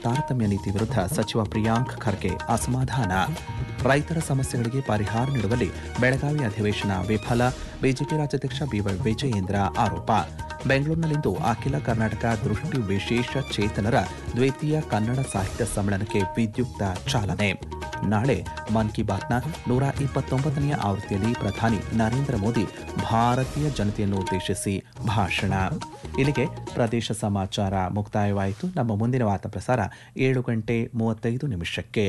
ತಾರತಮ್ಯ ನೀತಿ ವಿರುದ್ಧ ಸಚಿವ ಪ್ರಿಯಾಂಕ್ ಖರ್ಗೆ ಅಸಮಾಧಾನ ರೈತರ ಸಮಸ್ಯೆಗಳಿಗೆ ಪರಿಹಾರ ನೀಡುವಲ್ಲಿ ಬೆಳಗಾವಿ ಅಧಿವೇಶನ ವಿಫಲ ಬಿಜೆಪಿ ರಾಜ್ಯಾಧ್ಯಕ್ಷ ಬಿವೈ ವಿಜಯೇಂದ್ರ ಆರೋಪ ಬೆಂಗಳೂರಿನಲ್ಲಿಂದು ಅಖಿಲ ಕರ್ನಾಟಕ ದೃಷ್ಟಿ ವಿಶೇಷ ಚೇತನರ ದ್ವಿತೀಯ ಕನ್ನಡ ಸಾಹಿತ್ಯ ಸಮ್ಮೇಳನಕ್ಕೆ ವಿದ್ಯುಕ್ತ ಚಾಲನೆ ನಾಳೆ ಮನ್ ಕಿ ಬಾತ್ನ ನೂರ ಇಪ್ಪತ್ತೊಂಬತ್ತನೆಯ ಆವೃತ್ತಿಯಲ್ಲಿ ಪ್ರಧಾನಿ ನರೇಂದ್ರ ಮೋದಿ ಭಾರತೀಯ ಜನತೆಯನ್ನು ಉದ್ದೇಶಿಸಿ ಭಾಷಣ ಇಲ್ಲಿಗೆ ಪ್ರದೇಶ ಸಮಾಚಾರ ಮುಕ್ತಾಯವಾಯಿತು ನಮ್ಮ ಮುಂದಿನ ವಾರ್ತಾ ಪ್ರಸಾರ ಏಳು ಗಂಟೆ ಮೂವತ್ತೈದು ನಿಮಿಷಕ್ಕೆ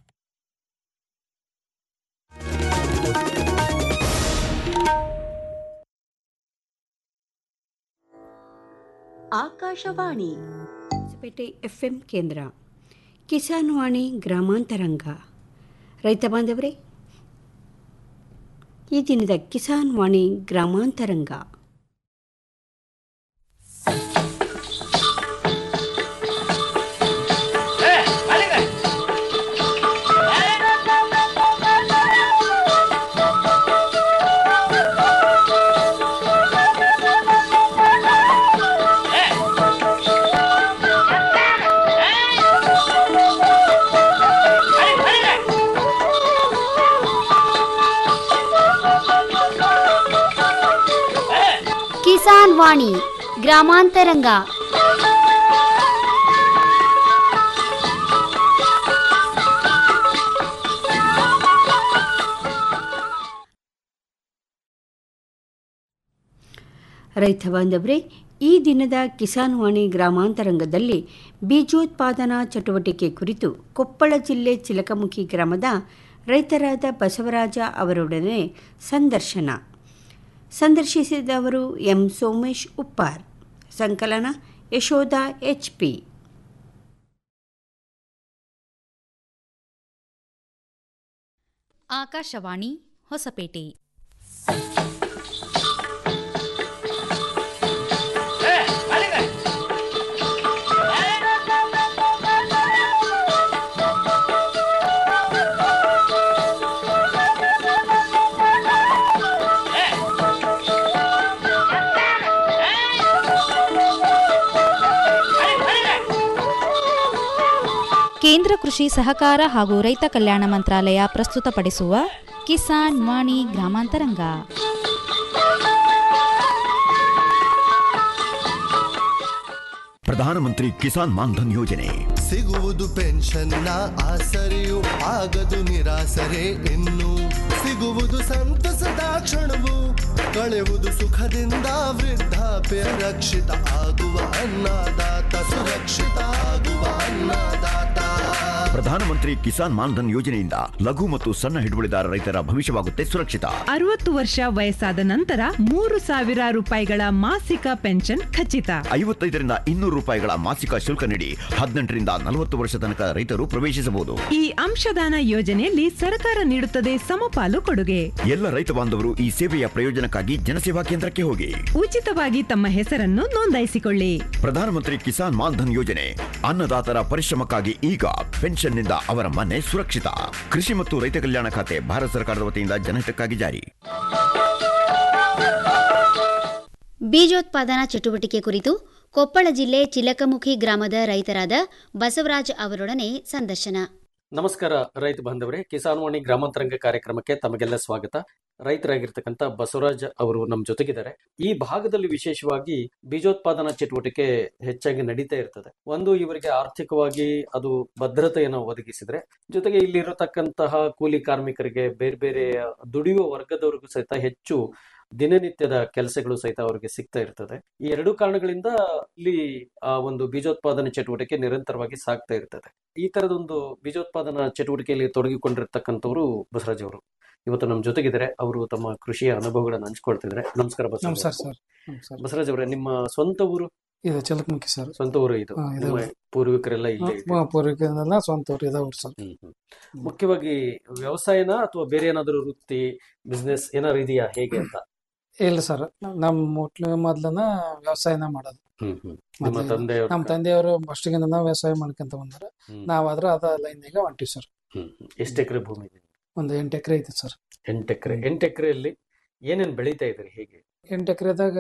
ಆಕಾಶವಾಣಿ ಹೊಸಪೇಟೆ ಎಫ್ಎಂ ಕೇಂದ್ರ ಕಿಸಾನ್ ವಾಣಿ ಗ್ರಾಮಾಂತರಂಗ ರೈತ ಬಾಂಧವರೇ ಈ ದಿನದ ಕಿಸಾನ್ ವಾಣಿ ಗ್ರಾಮಾಂತರಂಗ ಕಿಸಾನ್ ವಾಣಿ ಗ್ರಾಮಾಂತರಂಗ ರೈತ ಬಾಂಧವರೇ ಈ ದಿನದ ಕಿಸಾನ್ ವಾಣಿ ಗ್ರಾಮಾಂತರಂಗದಲ್ಲಿ ಬೀಜೋತ್ಪಾದನಾ ಚಟುವಟಿಕೆ ಕುರಿತು ಕೊಪ್ಪಳ ಜಿಲ್ಲೆ ಚಿಲಕಮುಖಿ ಗ್ರಾಮದ ರೈತರಾದ ಬಸವರಾಜ ಅವರೊಡನೆ ಸಂದರ್ಶನ ಸಂದರ್ಶಿಸಿದವರು ಎಂ ಸೋಮೇಶ್ ಉಪ್ಪಾರ್ ಸಂಕಲನ ಯಶೋಧ ಎಚ್ ಪಿ ಆಕಾಶವಾಣಿ ಹೊಸಪೇಟೆ ಕೇಂದ್ರ ಕೃಷಿ ಸಹಕಾರ ಹಾಗೂ ರೈತ ಕಲ್ಯಾಣ ಮಂತ್ರಾಲಯ ಪ್ರಸ್ತುತಪಡಿಸುವ ಕಿಸಾನ್ ವಾಣಿ ಗ್ರಾಮಾಂತರಂಗ ಪ್ರಧಾನಮಂತ್ರಿ ಕಿಸಾನ್ ಮಾನ್ಧನ್ ಯೋಜನೆ ಸಿಗುವುದು ಪೆನ್ಷನ್ನ ಆಸರೆಯು ಆಗದು ನಿರಾಸರೆ ಇನ್ನು ಸಿಗುವುದು ಸಂತಸದ ಕ್ಷಣವು ಕಳೆವುದು ಸುಖದಿಂದ ವೃದ್ಧಾಪ್ಯ ರಕ್ಷಿತ ಆಗುವ ಅನ್ನದಾತ ಸುರಕ್ಷಿತ ಆಗುವ ಅನ್ನದಾತ ಪ್ರಧಾನಮಂತ್ರಿ ಕಿಸಾನ್ ಮಾನ್ಧನ್ ಯೋಜನೆಯಿಂದ ಲಘು ಮತ್ತು ಸಣ್ಣ ಹಿಡುವಳಿದಾರ ರೈತರ ಭವಿಷ್ಯವಾಗುತ್ತೆ ಸುರಕ್ಷಿತ ಅರವತ್ತು ವರ್ಷ ವಯಸ್ಸಾದ ನಂತರ ಮೂರು ಸಾವಿರ ರೂಪಾಯಿಗಳ ಮಾಸಿಕ ಪೆನ್ಷನ್ ಖಚಿತ ಐವತ್ತೈದರಿಂದ ಇನ್ನೂರು ರೂಪಾಯಿಗಳ ಮಾಸಿಕ ಶುಲ್ಕ ನೀಡಿ ಹದಿನೆಂಟರಿಂದ ನಲವತ್ತು ವರ್ಷ ತನಕ ರೈತರು ಪ್ರವೇಶಿಸಬಹುದು ಈ ಅಂಶದಾನ ಯೋಜನೆಯಲ್ಲಿ ಸರ್ಕಾರ ನೀಡುತ್ತದೆ ಸಮಪಾಲು ಕೊಡುಗೆ ಎಲ್ಲ ರೈತ ಬಾಂಧವರು ಈ ಸೇವೆಯ ಪ್ರಯೋಜನಕ್ಕಾಗಿ ಜನಸೇವಾ ಕೇಂದ್ರಕ್ಕೆ ಹೋಗಿ ಉಚಿತವಾಗಿ ತಮ್ಮ ಹೆಸರನ್ನು ನೋಂದಾಯಿಸಿಕೊಳ್ಳಿ ಪ್ರಧಾನಮಂತ್ರಿ ಕಿಸಾನ್ ಮಾನ್ಧನ್ ಯೋಜನೆ ಅನ್ನದಾತರ ಪರಿಶ್ರಮಕ್ಕಾಗಿ ಈಗ ಪೆನ್ಷನ್ನಿಂದ ಅವರ ಮನೆ ಸುರಕ್ಷಿತ ಕೃಷಿ ಮತ್ತು ರೈತ ಕಲ್ಯಾಣ ಖಾತೆ ಭಾರತ ಸರ್ಕಾರದ ವತಿಯಿಂದ ಜನಹಿತಕ್ಕಾಗಿ ಜಾರಿ ಬೀಜೋತ್ಪಾದನಾ ಚಟುವಟಿಕೆ ಕುರಿತು ಕೊಪ್ಪಳ ಜಿಲ್ಲೆ ಚಿಲಕಮುಖಿ ಗ್ರಾಮದ ರೈತರಾದ ಬಸವರಾಜ್ ಅವರೊಡನೆ ಸಂದರ್ಶನ ನಮಸ್ಕಾರ ರೈತ ಬಾಂಧವರೇ ಕಿಸಾನ್ ವಾಣಿ ಗ್ರಾಮಾಂತರಂಗ ಕಾರ್ಯಕ್ರಮಕ್ಕೆ ತಮಗೆಲ್ಲ ಸ್ವಾಗತ ರೈತರಾಗಿರ್ತಕ್ಕಂಥ ಬಸವರಾಜ್ ಅವರು ನಮ್ಮ ಜೊತೆಗಿದ್ದಾರೆ ಈ ಭಾಗದಲ್ಲಿ ವಿಶೇಷವಾಗಿ ಬೀಜೋತ್ಪಾದನಾ ಚಟುವಟಿಕೆ ಹೆಚ್ಚಾಗಿ ನಡೀತಾ ಇರ್ತದೆ ಒಂದು ಇವರಿಗೆ ಆರ್ಥಿಕವಾಗಿ ಅದು ಭದ್ರತೆಯನ್ನು ಒದಗಿಸಿದ್ರೆ ಜೊತೆಗೆ ಇಲ್ಲಿರತಕ್ಕಂತಹ ಕೂಲಿ ಕಾರ್ಮಿಕರಿಗೆ ಬೇರೆ ಬೇರೆ ದುಡಿಯುವ ವರ್ಗದವರಿಗೂ ಸಹಿತ ಹೆಚ್ಚು ದಿನನಿತ್ಯದ ಕೆಲಸಗಳು ಸಹಿತ ಅವರಿಗೆ ಸಿಗ್ತಾ ಇರ್ತದೆ ಈ ಎರಡು ಕಾರಣಗಳಿಂದ ಇಲ್ಲಿ ಆ ಒಂದು ಬೀಜೋತ್ಪಾದನೆ ಚಟುವಟಿಕೆ ನಿರಂತರವಾಗಿ ಸಾಗ್ತಾ ಇರ್ತದೆ ಈ ತರದೊಂದು ಬೀಜೋತ್ಪಾದನಾ ಚಟುವಟಿಕೆಯಲ್ಲಿ ತೊಡಗಿಕೊಂಡಿರ್ತಕ್ಕಂಥವ್ರು ಬಸವರಾಜ್ ಅವರು ಇವತ್ತು ನಮ್ಮ ಜೊತೆಗಿದ್ದಾರೆ ಅವರು ತಮ್ಮ ಕೃಷಿಯ ಅನುಭವಗಳನ್ನು ಹಂಚ್ಕೊಳ್ತಿದ್ದಾರೆ ನಮಸ್ಕಾರ ಬಸವರಾಜ್ ನಮಸ್ಕಾರ ಅವ್ರೆ. ಸರ್ ನಮಸ್ಕಾರ ಬಸವರಾಜ್ ಅವರೇ ನಿಮ್ಮ ಸ್ವಂತ ಊರು ಇದು ಚಿಲಕಮುಖಿ ಸರ್ ಸ್ವಂತ ಊರು ಇದು ಹಾ, ಇದು ನಿಮ್ಮ ಪೂರ್ವಿಕರೆಲ್ಲ ಇಲ್ಲೇ ಇದೆ ಪೂರ್ವಿಕನೆಲ್ಲ ಸ್ವಂತ ಊರು ಇದಾವ್ರಿ ಸರ್ ಹ್ಮ್, ಹ್ಮ್. ಮುಖ್ಯವಾಗಿ ವ್ಯವಸಾಯನ ಅಥವಾ ಬೇರೆ ಏನಾದರೂ ವೃತ್ತಿ ಬಿಸ್ನೆಸ್ ಏನಾದ್ರು ಇದೆಯಾ ಹೇಗೆ ಅಂತ ಇಲ್ಲ ಸರ್ ನಮ್ ಮೊಟ್ಲು ಮೊದ್ಲನ ವ್ಯವಸಾಯನ ಮಾಡೋದು ಹ್ಮ್ ಹ್ಮ್ ನಿಮ್ಮ ಮೊದ್ಲು ತಂದೆಯವ್ರ ನಮ್ ತಂದೆಯವರು ಫಸ್ಟಿಗಿಂದ ವ್ಯವಸಾಯ ಮಾಡ್ಕೊಂತ ಬಂದಾರ ಹ್ಮ್. ನಾವಾದ್ರ ಅದ ಲೈನ್ಯಾಗ ಹೊಂಟಿವಿ ಸರ್ ಹ್ಮ್ ಹ್ಮ್. ಎಷ್ಟು ಎಕರೆ ಭೂಮಿ ಇದೆ ಒಂದು ಎಂಟು ಎಕರೆ ಐತಿ ಸರ್ ಎಂಟು ಎಕರೆ ಎಂಟು ಎಕರೆಯಲ್ಲಿ ಏನೇನ್ ಬೆಳೀತಾ ಇದ್ರಿ ಹೇಗೆ ಎಂಟು ಎಕರೆದಾಗ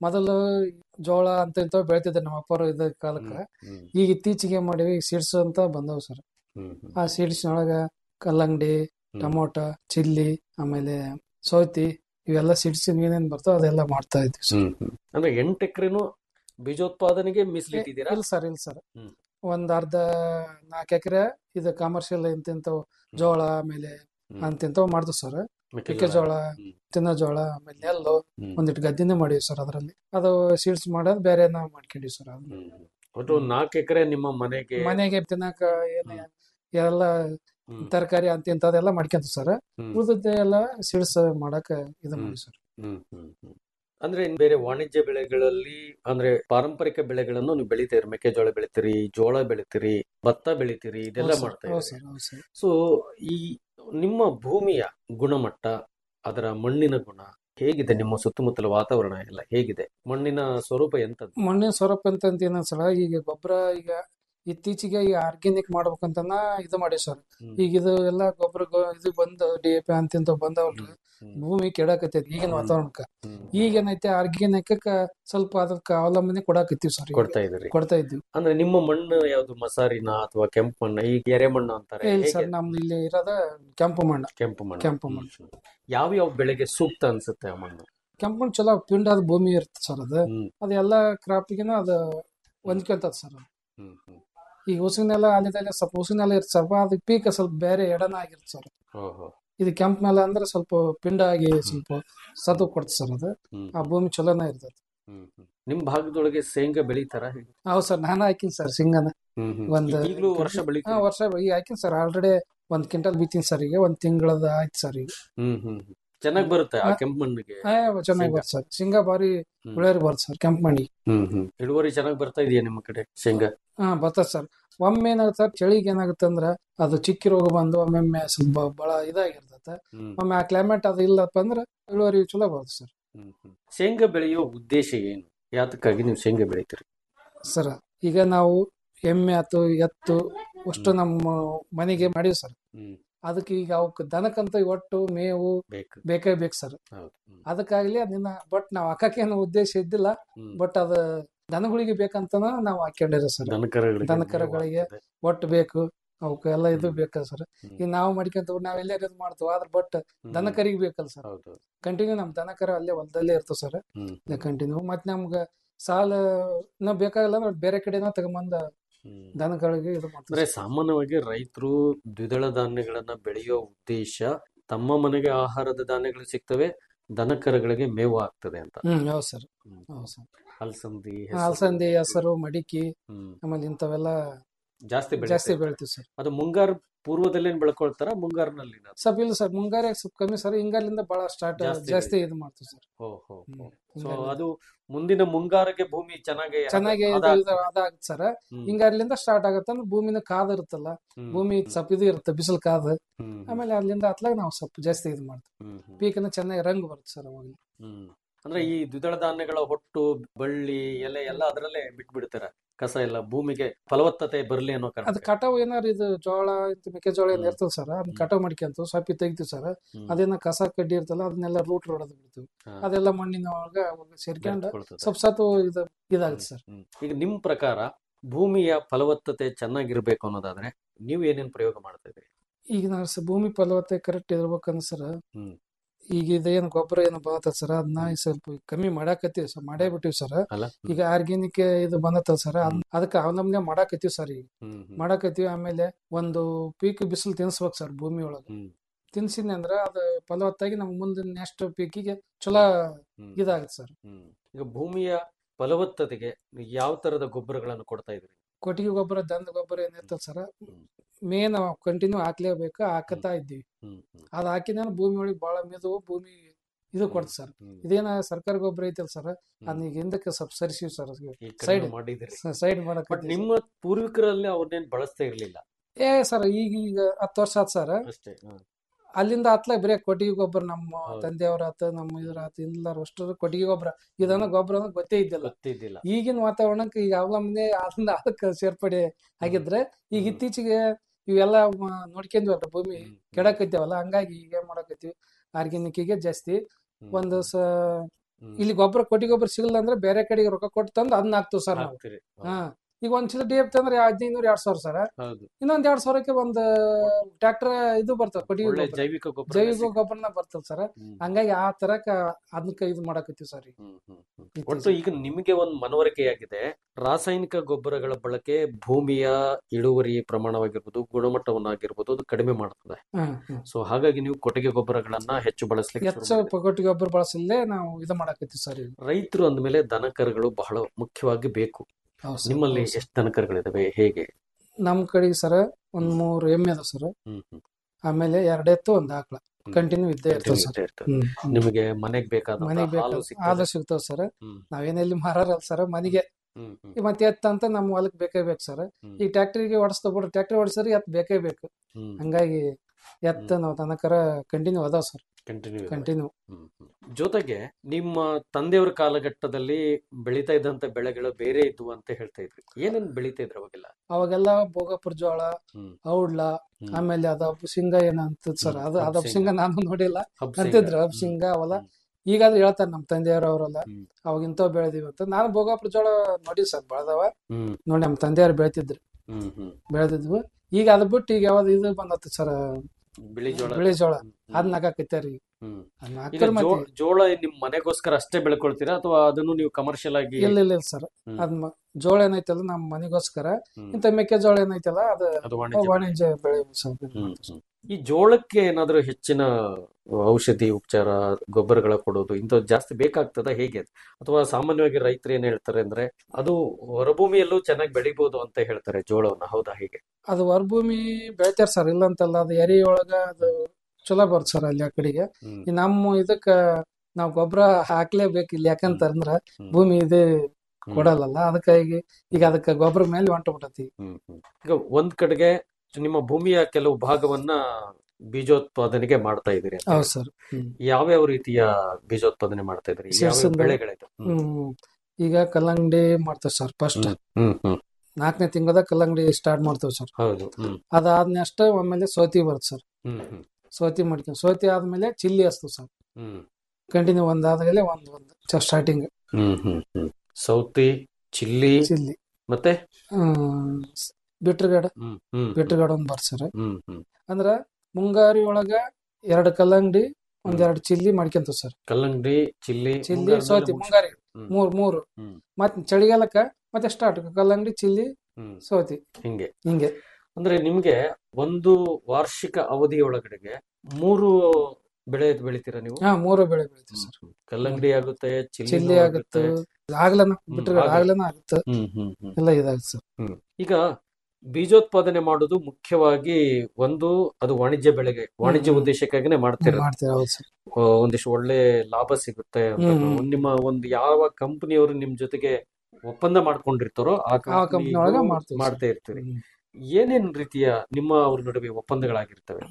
ಮೊದಲು ಜೋಳ ಅಂತ ಇಂಥವು ಬೆಳಿತಿದ್ದೆ ನಮ್ಮ ಅಪ್ಪರು ಇದ್ದ ಕಾಲಕ್ಕೆ ಹ್ಮ್ ಈಗ ಇತ್ತೀಚೆಗೆ ಮಾಡಿವಿ ಸೀಡ್ಸ್ ಅಂತ ಬಂದವು ಸರ್ ಹ್ಮ್ ಹ್ಮ್ ಆ ಸೀಡ್ಸ್ನೊಳಗ ಕಲ್ಲಂಗಡಿ ಟೊಮೊಟೊ ಚಿಲ್ಲಿ ಆಮೇಲೆ ಸೌತಿ ಇವೆಲ್ಲ ಸೀಡ್ಸ್ ಏನೇನ್ ಬರ್ತಾವ ಅದೆಲ್ಲ ಮಾಡ್ತಾ ಇದ್ವಿ ಸರ್ ಹ್ಮ್ ಹ್ಮ್ ಅಂದ್ರೆ ಎಂಟು ಎಕರೆನು ಬೀಜೋತ್ಪಾದನೆಗೆ ಮೀಸಲಿಟ್ಟಿದ್ದೀರಾ ಇಲ್ಲ ಸರ್ ಇಲ್ಲ ಸರ್ ಹ್ಮ್. ಒಂದ್ ಅರ್ಧ ನಾಲ್ಕು ಎಕರೆ ಇದು ಕಮರ್ಷಿಯಲ್ ಇಂತಿಂತವು ಜೋಳ ಆಮೇಲೆ ಹ್ಮ್. ಅಂತಿಂತವು ಮಾಡ್ದು ಸರ್ ಮೆಕ್ಕೆಜೋಳ ಮೆಕ್ಕೆಜೋಳ ಹ್ಮ್. ತಿನ್ನೋ ಜೋಳ ಆಮೇಲೆ ನೆಲ್ಲು ಹ್ಮ್. ಒಂದಿಟ್ಟು ಗದ್ದಿನೇ ಮಾಡೀವಿ ಸರ್ ಅದರಲ್ಲಿ ಅದು ಸೀಡ್ಸ್ ಮಾಡೋದು ಬೇರೆ ನಾವು ಮಾಡ್ಕೊಂಡಿವಿ ಸರ್ ಅದನ್ನ ಹ್ಮ್ ಹ್ಮ್. ಒಟ್ಟು ನಾಲ್ಕು ಎಕರೆ ನಿಮ್ಮ ಮನೆಗೆ ಮನೆಗೆ ತಿನ್ನಕ ಏನ್ ಎಲ್ಲ ಹ್ಮ್. ತರಕಾರಿ ಅಂತ ಇಂಥದೆಲ್ಲ ಮಾಡ್ಕೊಂತ ಸರ್ ಹ್ಮ್. ಉಳಿದದ್ದೆ ಎಲ್ಲ ಸೀಡ್ಸ್ ಮಾಡಕ ಇದು ಹ್ಮ್. ಮಾಡಿ ಸರ್ ಹ್ಮ್ ಹ್ಮ್ ಹ್ಮ್. ಅಂದ್ರೆ ಇನ್ ಬೇರೆ ವಾಣಿಜ್ಯ ಬೆಳೆಗಳಲ್ಲಿ ಅಂದ್ರೆ ಪಾರಂಪರಿಕ ಬೆಳೆಗಳನ್ನು ನೀವು ಬೆಳಿತೀರಿ ಮೆಕ್ಕೆಜೋಳ ಬೆಳಿತೀರಿ ಜೋಳ ಬೆಳಿತೀರಿ ಭತ್ತ ಬೆಳಿತೀರಿ ಇದೆಲ್ಲ ಮಾಡ್ತಾ ಹೌದು ಇದ್ದೀರಿ ಸರ್ ಹೌದು ಸರ್ ಸೊ ಈ ನಿಮ್ಮ ಭೂಮಿಯ ಗುಣಮಟ್ಟ ಅದರ ಮಣ್ಣಿನ ಗುಣ ಹೇಗಿದೆ ನಿಮ್ಮ ಸುತ್ತಮುತ್ತಲ ವಾತಾವರಣ ಎಲ್ಲ ಹೇಗಿದೆ ಮಣ್ಣಿನ ಸ್ವರೂಪ ಎಂತದ್ದು ಮಣ್ಣಿನ ಸ್ವರೂಪ ಅಂತ ಏನ ಸರ್ ಈಗ ಗೊಬ್ಬರ ಈಗ ಇತ್ತೀಚೆಗೆ ಈ ಆರ್ಗ್ಯಾನಿಕ್ ಮಾಡ್ಬೇಕಂತನ ಇದು ಮಾಡಿ ಸರ್ ಹ್ಮ್. ಈಗ ಇದು ಎಲ್ಲ ಗೊಬ್ಬರ ಇದು ಬಂದು ಡಿ ಎ ಪಿ ಅಂತ ಬಂದವಲ್ರಿ ಹ್ಮ್. ಭೂಮಿ ಕೆಡಕತ್ತೈತಿ ಈಗಿನ ಹ್ಮ್. ವಾತಾವರಣಕ್ಕ ಹ್ಮ್. ಈಗ ಏನೈತೆ ಆರ್ಗ್ಯಾನಿಕ್ ಸ್ವಲ್ಪ ಅದಕ್ಕ ಅವಲಂಬನೆ ಕೊಡಾಕತ್ತೀವಿ ಸರ್ ಈಗ. ಕೊಡ್ತಾ ಇದ್ದೀರಿ ಕೊಡ್ತಾ ಇದ್ವಿ ಅಂದ್ರೆ ನಿಮ್ಮ ಮಣ್ಣು ಯಾವ್ದು ಮಸಾರಿನ ಅಥವಾ ಕೆಂಪು ಮಣ್ಣು ಈಗ ಎರೆ ಮಣ್ಣು ಅಂತಾರೆ ಇಲ್ಲ ಹೇಗೆ? ಸರ್ ನಮ್ದು ಇಲ್ಲಿ ಇರೋದ ಕೆಂಪು ಮಣ್ಣು ಕೆಂಪು ಮಣ್ಣು ಕೆಂಪು ಹ್ಮ್. ಮಣ್ಣು. ಯಾವ ಯಾವ ಬೆಳೆಗೆ ಸೂಕ್ತ ಅನ್ಸುತ್ತೆ ಆ ಮಣ್ಣು ಕೆಂಪು ಮಣ್ಣು ಚಲೋ ಪಿಂಡಾದ ಭೂಮಿ ಇರುತ್ತೆ ಸರ್ ಅದು ಹ್ಮ್ ಅದು ಎಲ್ಲ ಕ್ರಾಪಿಗೆನ ಅದು ಹೊಂದ್ಕೊಂತದ ಸರ್ ಅದು. ಹ್ಮ್ ಹ್ಮ್ ಈಗ ಉಸಿನೆಲ್ಲ ಅಲ್ಲಿದಲ್ಲಿ ಸ್ವಲ್ಪ ಉಸಿನೆಲ್ಲ ಇರುತ್ತೆ ಸ್ವಲ್ಪ ಅದಕ್ಕೆ ಪೀಕ ಸ್ವಲ್ಪ ಬೇರೆ ಎಡನ ಆಗಿರುತ್ತೆ ಸರ್ ಓಹೋ ಇದು ಕೆಂಪ್ ನೆಲ ಅಂದ್ರೆ ಸ್ವಲ್ಪ ಪಿಂಡ ಆಗಿ ಸ್ವಲ್ಪ ಸತು ಕೊಡ್ತದೆ ಸರ್ ಅದು ಹ್ಮ್ ಆ ಭೂಮಿ ಚಲೋನ ಇರ್ತದೆ ಹ್ಮ್ ಹ್ಮ್. ನಿಮ್ ಭಾಗದೊಳಗೆ ಶೇಂಗಾ ಬೆಳಿತಾರ ಹೇಗೆ ಹೌದು ಸರ್ ನಾನು ಹಾಕಿನಿ ಸರ್ ಸಿಂಗನ ಹ್ಮ್ ಹ್ಮ್. ಒಂದು ಈಗ್ಲೂ ವರ್ಷ ಹಾ ಬೆಳಿತೀರಿ ವರ್ಷ ಈಗ ಹಾಕಿನಿ ಸರ್ ಆಲ್ರೆಡಿ ಒಂದ್ ಕ್ವಿಂಟಲ್ ಬಿತ್ತೀನಿ ಸರ್ ಈಗ ಒಂದ್ ತಿಂಗಳದ ಆಯ್ತು ಸರ್ ಈಗ ಹ್ಮ್ ಹ್ಮ್ ಹ್ಮ್. ಚೆನ್ನಾಗ್ ಬರುತ್ತೆ ಆ ಹಾ. ಕೆಂಪು ಮಣ್ಣಿಗೆ ಹಾ, ಚೆನ್ನಾಗಿ ಶೇಂಗಾ. ಬರ್ತದೆ ಸರ್ ಶೇಂಗಾ ಬಾರಿ ಹ್ಮ್. ಇಳುವರಿ ಬರ್ತದೆ ಸರ್ ಕೆಂಪ್ ಮಣ್ಣಿ ಹ್ಮ್ ಹ್ಮ್ ಇಳುವರಿ ಚೆನ್ನಾಗ್ ಬರ್ತಾ ಇದೆಯಾ ನಿಮ್ಮ ಕಡೆ ಶೇಂಗಾ ಹಾ ಬರ್ತದೆ ಸರ್ ಒಮ್ಮೆ ಏನಾಗುತ್ತೆ ಸರ್ ಚಳಿಗೆ ಏನಾಗುತ್ತೆ ಅಂದ್ರೆ ಅದು ಚಿಕ್ಕಿ ರೋಗ ಬಂದು ಒಮ್ಮೊಮ್ಮೆ ಸ್ವಲ್ಪ ಬಹಳ ಇದಾಗಿರ್ತದೆ ಹ್ಮ್ ಒಮ್ಮೆ ಆ ಕ್ಲೈಮೇಟ್ ಅದು ಇಲ್ಲಪ್ಪ ಅಂದ್ರೆ ಇಳುವರಿ ಚಲೋ ಬರುತ್ತೆ ಸರ್ ಹ್ಮ್ ಹ್ಮ್. ಶೇಂಗಾ ಬೆಳೆಯೋ ಉದ್ದೇಶ ಏನು ಯಾತಕ್ಕಾಗಿ ನೀವು ಶೇಂಗಾ ಬೆಳಿತೀರಿ ಸರ್ ಈಗ ನಾವು ಎಮ್ಮೆ ಆತು ಎತ್ತು ಅಷ್ಟು ನಮ್ಮ ಮನೆಗೆ ಮಾಡೀವಿ ಸರ್ ಹ್ಮ್ ಅದಕ್ಕೆ ಈಗ ಅವಕ್ಕೆ ದನಕ್ಕಂತ ಒಟ್ಟು ಮೇವು ಬೇಕು ಬೇಕೇ ಬೇಕು ಸರ್ ಹೌದು ಹ್ಮ್. ಅದಕ್ಕಾಗ್ಲಿ ಅದನ್ನ ಬಟ್ ನಾವು ಹಾಕಕ್ಕೇನು ಉದ್ದೇಶ ಇದ್ದಿಲ್ಲ ಹ್ಮ್. ಬಟ್ ಅದು ದನಗಳಿಗೆ ಬೇಕಂತನ ನಾವು ಹಾಕೊಂಡಿರೋ ಸರ್ ದನಕರಗಳಿಗೆ ದನಕರಗಳಿಗೆ ಮೇವು ಒಟ್ಟು ಬೇಕು ಅವಕ್ಕೆ ಎಲ್ಲ ಇದು ಹ್ಮ್. ಬೇಕು ಸರ್ ಹ್ಮ್. ಈಗ ನಾವು ಮಾಡ್ಕೊಂತ ನಾವ್ ಎಲ್ಲೇ ಇದು ಮಾಡ್ತೀವಿ ಆದ್ರೆ ಬಟ್ ಹ್ಮ್. ದನಕರಿಗೆ ಬೇಕಲ್ಲ ಸರ್ ಹೌದು ಕಂಟಿನ್ಯೂ ನಮ್ ದನಕರ ಅಲ್ಲೇ ಹೊಲದಲ್ಲೇ ಇರ್ತವೆ ಸರ್ ಹ್ಮ್ ಕಂಟಿನ್ಯೂ ಮತ್ತೆ ನಮ್ಗೆ ಸಾಲ ನಾವು ಬೇಕಾಗಿಲ್ಲ ಅಂದ್ರೆ ಬೇರೆ ಕಡೆನ ತಗೊಂಬಂದ ಹ್ಮ್. ದನಗಳಿಗೆ ಇದು ಅಂದ್ರೆ ಮಾಡ್ತೀವಿ ಸಾಮಾನ್ಯವಾಗಿ ರೈತರು ದ್ವಿದಳ ಧಾನ್ಯಗಳನ್ನ ಬೆಳೆಯೋ ಉದ್ದೇಶ ತಮ್ಮ ಮನೆಗೆ ಆಹಾರದ ಧಾನ್ಯಗಳು ಸಿಗ್ತವೆ ದನಕರಗಳಿಗೆ ಮೇವು ಆಗ್ತದೆ ಅಂತ ಹ್ಮ್ ಹೌದು ಸರ್ ಹ್ಮ್. ಹೌದು ಸರ್ ಅಲಸಂದಿ ಹೆಸರು. ಅಲಸಂದಿ ಹೆಸರು ಮಡಿಕೆ ಹ್ಮ್. ಆಮೇಲೆ ಇಂಥವೆಲ್ಲ ಜಾಸ್ತಿ ಜಾಸ್ತಿ ಬೆಳೆ ಬೆಳಿತೀವಿ ಸರ್ ಅದು ಮುಂಗಾರು ಪೂರ್ವದಲ್ಲೇನ್ ಬೆಳ್ಕೊಳ್ತಾರ ಮುಂಗಾರಿನಲ್ಲಿ ಸ್ವಲ್ಪ ಇಲ್ಲ ಸರ್ ಮುಂಗಾರಿ ಸ್ವಲ್ಪ ಕಮ್ಮಿ ಸರ್ ಹಿಂಗಾಲಿಂದ ಬಹಳ ಸ್ಟಾರ್ಟ್ ಜಾಸ್ತಿ ಜಾಸ್ತಿ ಇದು ಮಾಡ್ತೀವಿ ಸರ್ ಹೋ ಹೋ ಹೋ. ಸೊ ಹಿಂಗಾಲಿ. ಅದು ಮುಂದಿನ ಮುಂಗಾರಿಗೆ ಭೂಮಿ ಚೆನ್ನಾಗಿ ಹದ- ಚೆನ್ನಾಗಿ ಹದ ಇದು- ಇದು ಆಗ್ತದೆ. ಅದಾಗುತ್ತೆ ಸರ್ ಹ್ಮ್. ಹಿಂಗಾರ್ಲಿಂದ ಸ್ಟಾರ್ಟ್ ಆಗತ್ತೆ ಅಂದ್ರೆ ಭೂಮಿನ ಕಾದ ಇರುತ್ತಲ್ಲ ಹ್ಮ್. ಭೂಮಿ ಸ್ವಲ್ಪ ಇದು ಇರುತ್ತೆ ಬಿಸಿಲು ಕಾದ ಹ್ಮ್. ಆಮೇಲೆ ಅಲ್ಲಿಂದ ಹತ್ಲಾಗ ನಾವು ಸ್ವಲ್ಪ ಜಾಸ್ತಿ ಇದು ಮಾಡ್ತೀವಿ ಹ್ಮ್. ಹ್ಮ್. ಪೀಕನ ಚೆನ್ನಾಗಿ ರಂಗು ಬರುತ್ತೆ ಸರ್ ಅವಾಗ ಹ್ಮ್. ಅಂದ್ರೆ ಈ ದ್ವಿದಳ ಧಾನ್ಯಗಳ ಹೊಟ್ಟು ಬಳ್ಳಿ ಎಲೆ ಎಲ್ಲ ಅದರಲ್ಲೇ ಬಿಟ್ಬಿಡ್ತಾರ ಕಸ ಎಲ್ಲ ಭೂಮಿಗೆ ಫಲವತ್ತತೆ ಬರ್ಲಿ ಅನ್ನೋ ಅದ್ ಕಾರಣ ಕಟಾವ್ ಏನಾರು ಇದು ಜೋಳ ಇಂತ ಮೆಕ್ಕೆಜೋಳ ಏನ್ ಹ್ಮ್. ಇರ್ತದೆ ಸರ್ ಅದನ್ನ ಹ್ಮ್. ಕಟಾವ್ ಮಾಡ್ಕೊಂತ ಸ್ವಲ್ಪ ತೆಗಿತೀವಿ ಸರ್ ಅದೇನ ಕಸ ಕಡ್ಡಿ ಇರ್ತಲ್ಲ ಅದನ್ನೆಲ್ಲ ರೂಟ್ ಹೊಡೆದು ಬಿಡ್ತೀವಿ ಅದೆಲ್ಲ ಮಣ್ಣಿನ ಒಳಗ ಅವಾಗ ಸೇರ್ಕೊಂಡು ಸ್ವಲ್ಪ ಸತ್ತು ಇದು ಇದಾಗುತ್ತೆ ಸರ್ ಈಗ ನಿಮ್ ಪ್ರಕಾರ ಭೂಮಿಯ ಫಲವತ್ತತೆ ಚೆನ್ನಾಗಿರ್ಬೇಕು ಅನ್ನೋದಾದ್ರೆ ನೀವು ಏನೇನ್ ಪ್ರಯೋಗ ಮಾಡ್ತಾ ಇದ್ರಿ ಈಗ ನಾವು ಸ- ಭೂಮಿ ಫಲವತ್ತೆ ಕರೆಕ್ಟ್ ಇರ್ಬೇಕಂದ್ರೆ ಸರ್ ಹ್ಮ್. ಈಗ ಇದೇನು ಗೊಬ್ಬರ ಏನು ಬರತ್ತ ಸರ್ ಅದನ್ನ ಸ್ವಲ್ಪ ಕಮ್ಮಿ ಮಾಡಾಕತ್ತೀವಿ ಸರ್ ಮಾಡೇ ಬಿಟ್ಟಿವಿ ಸರ್ ಅಲ್ಲ ಈಗ ಆರ್ಗ್ಯಾನಿಕ್ ಇದು ಬಂದತ್ತಲ್ಲ ಸರ್ ಅದಕ್ಕೆ ಅವಲಂಬನೆ ಮಾಡಾಕತ್ತೀವಿ ಸರ್ ಈಗ ಹ್ಮ್ ಹ್ಮ್. ಮಾಡಾಕತ್ತೀವಿ ಆಮೇಲೆ ಒಂದು ಪೀಕ್ ಬಿಸಿಲು ತಿನ್ಸ್ಬೇಕು ಸರ್ ಭೂಮಿ ಒಳಗೆ ಹ್ಮ್. ತಿನ್ಸಿದ್ನಿ ಅಂದ್ರೆ ಅದು ಫಲವತ್ತಾಗಿ ನಮ್ಗೆ ಮುಂದಿನ ನೆಕ್ಸ್ಟ್ ಪೀಕಿಗೆ ಚಲೋ ಹ್ಮ್. ಇದಾಗುತ್ತೆ ಸರ್ ಹ್ಮ್. ಈಗ ಭೂಮಿಯ ಫಲವತ್ತತೆಗೆ ಯಾವ ತರದ ಗೊಬ್ಬರಗಳನ್ನು ಕೊಡ್ತಾ ಇದ್ರಿ ಕೊಟ್ಟಿಗೆ ಗೊಬ್ಬರ ದಂದ ಗೊಬ್ಬರ ಏನಿರ್ತದೆ ಸರ್ ಹ್ಮ್. ಮೇನ್ ಕಂಟಿನ್ಯೂ ಹಾಕ್ಲೇಬೇಕು ಹಾಕತಾ ಇದ್ದೀವಿ ಹ್ಮ್ ಹ್ಮ್. ಅದ್ ಹಾಕಿದ ಭೂಮಿ ಒಳಗೆ ಬಹಳ ಮೆದು ಭೂಮಿ ಇದು ಕೊಡ್ತು ಸರ್ ಹ್ಮ್. ಇದೇನ ಸರ್ಕಾರ ಗೊಬ್ಬರ ಐತಲ್ಲ ಸರ್ ಹ್ಮ್. ಅದನ್ನ ಈಗ ಹಿಂದಕ್ಕೆ ಸ್ವಲ್ಪ ಸರಿಸಿವಿ ಸರ್ ಈ ಕಡಿಮೆ ಸೈಡ್ ಮಾಡಿದ್ರಿ ಸೈಡ್ ಬಟ್ ಮಾಡಕ್ ನಿಮ್ಮ ಪೂರ್ವಿಕರಲ್ಲಿ ಅವ್ರನ್ನೇನ್ ಬಳಸ್ತಾ ಇರ್ಲಿಲ್ಲ ಏ ಸರ್ ಈಗ ಈಗ ಹತ್ತು ವರ್ಷ ಆತ್ ಸರ್ ಅಷ್ಟೇ ಹ. ಅಲ್ಲಿಂದ ಹತ್ಲಾಗ ಬರೀ ಕೊಟ್ಟಿಗೆ ಗೊಬ್ಬರ ನಮ್ಮ ಹೌದು. ತಂದೆಯವ್ರ ಆತ ನಮ್ಮ ಇದ್ರ ಆತ ಇಲ್ಲ ಅಷ್ಟು ಕೊಟ್ಟಿಗೆ ಗೊಬ್ಬರ ಇದನ್ನ ಗೊಬ್ಬರ ಅನ್ನೋದು ಗೊತ್ತೇ ಇದ್ದಿಲ್ಲ ಗೊತ್ತಿದ್ದಿಲ್ಲ ಈಗಿನ ವಾತಾವರಣಕ್ಕೆ ಈಗ ಅವಲಂಬನೆ ಅದನ್ನ ಅದಕ್ಕೆ ಸೇರ್ಪಡೆ ಆಗಿದ್ರೆ ಈಗ ಹ್ಮ್. ಇತ್ತೀಚೆಗೆ ಇವೆಲ್ಲ ಮ- ನೋಡ್ಕೊಂಡ್ವಲ್ಲ ಭೂಮಿ ಹ್ಮ್. ಕೆಡಕತ್ತೀವಲ್ಲ ಹಂಗಾಗಿ ಈಗ ಏನ್ ಮಾಡಕತ್ತೀವಿ ಆರ್ಗ್ಯಾನಿಕ್ಗೆ ಜಾಸ್ತಿ ಹ್ಮ್. ಒಂದು ಸ ಹ್ಮ್. ಇಲ್ಲಿ ಗೊಬ್ಬರ ಕೊಟ್ಟಿ ಗೊಬ್ಬರ ಸಿಗಲ್ಲ ಅಂದ್ರೆ ಬೇರೆ ಕಡೆಗೆ ರೊಕ್ಕ ಕೊಟ್ಟು ತಂದು ಅದನ್ನ ಹಾಕ್ತಿವಿ ಸರ್ ನಾವು ಹಾಕ್ತೀರಿ. ಹಾ ಈಗ ಒಂದ್ ಚೀಲ ಡಿ ಎಫ್ ತಂದ್ರೆ ಹದಿನೈದು ಎರಡ್ ಸಾವಿರ ಸರ್ ಹೌದು ಇನ್ನೊಂದ್ ಎರಡ್ ಸಾವಿರಕ್ಕೆ ಒಂದ್ ಟ್ರ್ಯಾಕ್ಟರ್ ಇದು ಬರ್ತದೆ ಕೊಟ್ಟಿಗೆ ಒಳ್ಳೆ ಗೊಬ್ಬರ. ಜೈವಿಕ ಗೊಬ್ಬರ ಜೈವಿಕ ಗೊಬ್ಬರನ ಬರ್ತದೆ ಸರ್ ಹಂಗಾಗಿ ಆ ತರಕ ಅದನ್ನ ಇದು ಮಾಡಕತ್ತೀವಿ ಸರ್ ಈಗ ಇತ್ತೀಚೆಗೆ. ಒಟ್ಟು ಈಗ ನಿಮಗೆ ಒಂದು ಮನವರಿಕೆಯಾಗಿದೆ ರಾಸಾಯನಿಕ ಗೊಬ್ಬರಗಳ ಬಳಕೆ ಭೂಮಿಯ ಇಳುವರಿ ಪ್ರಮಾಣವಾಗಿರ್ಬೋದು ಗುಣಮಟ್ಟವನ್ನಾಗಿರ್ಬೋದು ಅದು ಕಡಿಮೆ ಮಾಡ್ತದೆ ಹ್ಮ್, ಹ್ಮ್. ಸೊ ಹಾಗಾಗಿ ನೀವು ಕೊಟ್ಟಿಗೆ ಗೊಬ್ಬರಗಳನ್ನ ಹೆಚ್ಚು ಬಳಸಲಿಕ್ಕೆ ಶುರು ಹೆಚ್ಚು ಮಾಡಿದ್ರಿ. ಕೊಟ್ಟಿಗೆ ಗೊಬ್ಬರ ಬಳಸಲ್ಲೇ ನಾವು ಇದು ಮಾಡಕತ್ತೀವಿ ಸರ್ ಈಗ ರೈತರು ಅಂದಮೇಲೆ ದನಕರುಗಳು ಬಹಳ ಮುಖ್ಯವಾಗಿ ಬೇಕು ಹೌದ್ ಸರ್, ನಿಮ್ಮಲ್ಲಿ ಹೌದ್ ಸರ್. ಎಷ್ಟು ದನಕರುಗಳಿದಾವೆ ಹೇಗೆ ನಮ್ ಕಡೆಗೆ ಸರ್ ಒಂದ್ ಮೂರು ಎಮ್ಮೆ ಅದಾವ ಸರ್ ಹ್ಮ್ ಹ್ಮ್ ಆಮೇಲೆ ಎರಡ್ ಎತ್ತು ಒಂದ್ ಆಕಳ ಕಂಟಿನ್ಯೂ ಇದ್ದೇ ಇರ್ತದೆ ಸರ್ ಇರ್ತದೆ, ಇರ್ತದೆ. ಹ್ಮ್, ಹ್ಮ್. ನಿಮಗೆ ಮನೆಗೆ ಬೇಕಾದ ಮನೆಗೆ ಹಾಲು ಬೇಕಾದ ಸಿಗ್ತದೆ. ಹಾಲು ಸಿಗ್ತಾವ ಸರ್ ಹ್ಮ್. ನಾವೇನೆಲ್ಲಿ ಮಾರಲ್ಲ ಸರ್ ಮನೆಗೆ ಹ್ಮ್, ಹ್ಮ್. ಈ ಮತ್ತೆ ಎತ್ತ ಅಂತ ನಮ್ಮ ಹೊಲಕ್ ಬೇಕೇ ಬೇಕು ಸರ್ ಹ್ಮ್. ಈ ಟ್ರ್ಯಾಕ್ಟರ್ಗೆ ಓಡಿಸ್ತಾ ಬಿಡ್ರಿ ಟ್ರ್ಯಾಕ್ಟರ್ ಓಡಿಸ್ರಿ ಎತ್ ಬೇಕೇ ಬೇಕು ಹ್ಮ್. ಹಂಗಾಗಿ ಎತ್ತ ನಾವು ತನಕರ ಕಂಟಿನ್ಯೂ ಅದಾವ ಸರ್ Continue ಇದೆ. ಕಂಟಿನ್ಯೂ ಹ್ಮ್, ಹ್ಮ್. ಜೊತೆಗೆ ನಿಮ್ಮ ತಂದೆಯವರ ಕಾಲಘಟ್ಟದಲ್ಲಿ ಬೆಳೀತಾ ಇದ್ದಂತ ಬೆಳೆಗಳು ಬೇರೆ ಇದ್ವು ಅಂತ ಹೇಳ್ತಾ ಇದ್ರಿ ಏನೇನ್ ಬೆಳೀತಾ ಇದ್ರು ಅವಾಗೆಲ್ಲ ಅವಾಗೆಲ್ಲ ಭೋಗಪುರ ಜೋಳ ಹ್ಮ್. ಔಡ್ಲ ಹ್ಮ್. ಆಮೇಲೆ ಅದ ಶೇಂಗ ಏನ ಅಂತ ಸರ್ ಹ್ಮ್, ಅದು ಅದ ಹಬ್ಬ ಶೇಂಗ ನಾನು ನೋಡಿಲ್ಲ ಹಬ್ಬ ಅಂತಿದ್ರು ಶೇಂಗಾ. ಹಬ್ಬ ಶೇಂಗಾ ಅವೆಲ್ಲ ಹ್ಮ್. ಈಗಾದ್ರೂ ಹೇಳ್ತಾರೆ ನಮ್ಮ ತಂದೆಯವರು ಅವರೆಲ್ಲ ಹ್ಮ್. ಅವಾಗ ಇಂಥವ್ ಬೆಳೆದಿವಿ ಅಂತ ನಾನು ಭೋಗಾಪುರ ಜೋಳ ನೋಡಿ ಸರ್ ಬೆಳೆದವ ಹ್ಮ್ ನೋಡಿ ನಮ್ಮ ತಂದೆಯವ್ರು ಬೆಳೆತಿದ್ರು ಹ್ಮ್ ಹ್ಮ್ ಬೆಳೆದಿದ್ವು ಈಗ ಅದ್ ಬಿಟ್ಟು ಈಗ ಯಾವ್ದು ಇದು ಬಂದತ್ತು ಸರ್ ಬಿಳಿ ಜೋಳ ಬಿಳಿ ಜೋಳ ಹ್ಮ್, ಅದನ್ನ ಹಾಕಾಕತ್ಯಾರಿ ಹ್ಮ್. ಅದನ್ನ ಈಗ ಹಾಕ್ತಾರೆ ಜೋ- ಮತ್ತೆ ಜೋಳ ನಿಮ್ ಮನೆಗೋಸ್ಕರ ಅಷ್ಟೇ ಬೆಳ್ಕೊಳ್ತೀರಾ ಅಥವಾ ಅದನ್ನು ನೀವು ಕಮರ್ಷಿಯಲ್ ಆಗಿ ಇಲ್ಲ ಇಲ್ಲ ಇಲ್ಲ ಸರ್ ಹ್ಮ್. ಅದ್ ಮ- ಜೋಳ ಏನೈತಲ್ಲ ನಮ್ಮ ಮನೆಗೋಸ್ಕರ ಹ್ಮ್. ಇಂಥ ಮೆಕ್ಕೆಜೋಳ ಏನೈತಲ್ಲ ಅದು ಅದು ವಾಣಿಜ್ಯ ಬೆಳೆ. ವಾಣಿಜ್ಯ ಬೆಳೆ ಸರ್ ಹ್ಮ್, ಹ್ಮ್. ಈ ಜೋಳಕ್ಕೆ ಏನಾದ್ರೂ ಹೆಚ್ಚಿನ ಔಷಧಿ ಉಪಚಾರ ಗೊಬ್ಬರಗಳ ಕೊಡೋದು ಇಂಥದ್ದು ಜಾಸ್ತಿ ಬೇಕಾಗ್ತದ ಹೇಗೆ ಅದು? ಅಥವಾ ಸಾಮಾನ್ಯವಾಗಿ ರೈತರು ಏನ್ ಹೇಳ್ತಾರೆ ಅಂದ್ರೆ ಅದು ಹೊರಭೂಮಿಯಲ್ಲೂ ಚೆನ್ನಾಗಿ ಬೆಳಿಬಹುದು ಅಂತ ಹೇಳ್ತಾರೆ ಜೋಳವನ್ನ ಹೌದಾ ಹೇಗೆ ಅದು ಹೊರಭೂಮಿ ಬೆಳಿತಾರ ಸರ್ ಇಲ್ಲ ಅಂತಲ್ಲ ಅದು ಎರಿ ಒಳಗ ಅದು ಚಲೋ ಬರ್ತದೆ ಸರ್ ಅಲ್ಲಿ ಆ ಕಡೆಗೆ ಹ್ಮ್. ಈ ನಮ್ಮ ಇದಕ್ಕ ನಾವ್ ಗೊಬ್ಬರ ಹಾಕ್ಲೇಬೇಕು ಇಲ್ಲಿ ಯಾಕಂತಂದ್ರ ಹ್ಮ್. ಭೂಮಿ ಇದೆ ಹ್ಮ್. ಕೊಡಲ್ಲಲ್ಲ ಅದಕ್ಕಾಗಿ ಈಗ ಅದಕ್ಕೆ ಗೊಬ್ಬರ ಮೇಲೆ ಹೊಂಟು ಬಿಟ್ಟತಿ ಹ್ಮ್, ಹ್ಮ್. ಈಗ ಒಂದ್ ಕಡೆಗೆ ನಿಮ್ಮ ಭೂಮಿಯ ಕೆಲವು ಭಾಗವನ್ನ ಬೀಜೋತ್ಪಾದನೆಗೆ ಮಾಡ್ತಾ ಇದ್ದೀರಿ ಅಂತ ಹೌದು ಹೇಳಿ. ಸರ್ ಹ್ಮ್ ಯಾವ್ಯಾವ ರೀತಿಯ ಬೀಜೋತ್ಪಾದನೆ ಮಾಡ್ತಾ ಇದ್ರಿ ಯಾವ ಸಿರ್ಸನ್ನ- ಬೆಳೆಗಳಿದೆ ಹ್ಮ್. ಹ್ಮ್ ಈಗ ಕಲ್ಲಂಗಡಿ ಮಾಡ್ತೇವೆ ಸರ್ ಫಸ್ಟ್ ಹ್ಮ್ ಹ್ಮ್ ನಾಲ್ಕನೇ ತಿಂಗಳದಾಗ ಕಲ್ಲಂಗಡಿ ಸ್ಟಾರ್ಟ್ ಮಾಡ್ತೇವೆ ಸರ್ ಹೌದು ಹ್ಮ್ ಅದಾದ್ಮೇಲೆ ಅಷ್ಟೇ ಆಮೇಲೆ ಸೋತಿ ಬರುತ್ತೆ ಸರ್ ಹ್ಮ್ ಹ್ಮ್ ಸೋತಿ ಮಾಡ್ತೀವಿ ಸೋತಿ ಆದ್ಮೇಲೆ ಚಿಲ್ಲಿ ಹಚ್ತೀವಿ ಸರ್ ಹ್ಮ್ ಕಂಟಿನ್ಯೂ ಒಂದಾದ್ಮೇಲೆ ಒಂದ್ ಒಂದು ಸ್ಟಾರ್ಟಿಂಗ್ ಹ್ಮ್ ಹ್ಮ್ ಹ್ಮ್ ಸೌತಿ ಚಿಲ್ಲಿ ಚಿಲ್ಲಿ ಮತ್ತೆ ಹ್ಮ್ ಬಿಟ್ರಗಡ ಹ್ಮ್ ಹ್ಮ್ ಬಿಟ್ರಗಡ ಒಂದ್ ಬರ್ತ್ ಸರ್ ಹ್ಮ್ ಹ್ಮ್ ಅಂದ್ರ ಮುಂಗಾರಿ ಒಳಗ ಎರಡು ಕಲ್ಲಂಗಡಿ ಒಂದೆರಡು ಚಿಲ್ಲಿ ಮಾಡ್ಕೊಂತೀವಿ ಸರ್ ಕಲ್ಲಂಗಡಿ ಚಿಲ್ಲಿ ಚಿಲ್ಲಿ ಮುಂಗಾರು ಸೋತಿ ಮೇಲೆ ಮುಂಗಾರಿ ಹ್ಮ್. ಮೂರ್ ಮೂರು ಹ್ಮ್. ಮತ್ ಚಳಿಗಾಲಕ್ಕ ಮತ್ತೆ ಸ್ಟಾರ್ಟ್ ಕಲ್ಲಂಗಡಿ ಚಿಲ್ಲಿ ಹ್ಮ್ ಸೋತಿ ಹಿಂಗೆ ಹಿಂಗೆ ಅಂದ್ರೆ ನಿಮ್ಗೆ ಒಂದು ವಾರ್ಷಿಕ ಅವಧಿಯೊಳಗಡೆಗೆ ಮೂರು ಬೆಳೆ ಬೆಳಿತೀರಾ ನೀವು ಹಾ ಮೂರು ಬೆಳೆ ಬೆಳಿತೀವಿ ಸರ್ ಹ್ಮ್. ಕಲ್ಲಂಗಡಿ ಆಗುತ್ತೆ ಚಿಲ್ಲಿ ಚಿಲ್ಲಿ ಆಗುತ್ತೆ ಆಗ್ಲನ ಬಿಟ್ರಗಡ ಆಗ್ಲಿ. ಆಗ್ಲನ ಆಗುತ್ತೆ ಹ್ಮ್ ಹ್ಮ್ ಹ್ಮ್ ಎಲ್ಲ ಇದಾಗುತ್ತೆ ಸರ್ ಹ್ಮ್. ಈಗ ಬೀಜೋತ್ಪಾದನೆ ಮಾಡೋದು ಮುಖ್ಯವಾಗಿ ಒಂದು ಅದು ವಾಣಿಜ್ಯ ಬೆಳೆಗೆ ವಾಣಿಜ್ಯ ಹ್ಮ್. ಉದ್ದೇಶಕ್ಕಾಗಿನೇ ಮಾಡ್ತಿರ ಮಾಡ್ತೀವಿ ಹೌದು ಸರ್ ಒಂದಿಷ್ಟು ಒಳ್ಳೆ ಲಾಭ ಸಿಗುತ್ತೆ ಅಂತ ಹ್ಮ್. ಒಂದ್ ನಿಮ್ಮ ಒಂದು ಯಾವ ಕಂಪನಿಯವರು ನಿಮ್ ಜೊತೆಗೆ ಒಪ್ಪಂದ ಮಾಡ್ಕೊಂಡಿರ್ತಾರೋ ಆ ಆ ಕಂಪನಿ ಒಳಗ company ಮಾಡ್ತೀವಿ ಸರ್. ಮಾಡ್ತಾ ಇರ್ತೀರಿ ಹ್ಮ್. ಏನೇನ್ ರೀತಿಯ ನಿಮ್ಮ ಅವ್ರ ನಡುವೆ ಒಪ್ಪಂದಗಳಾಗಿರ್ತವೆ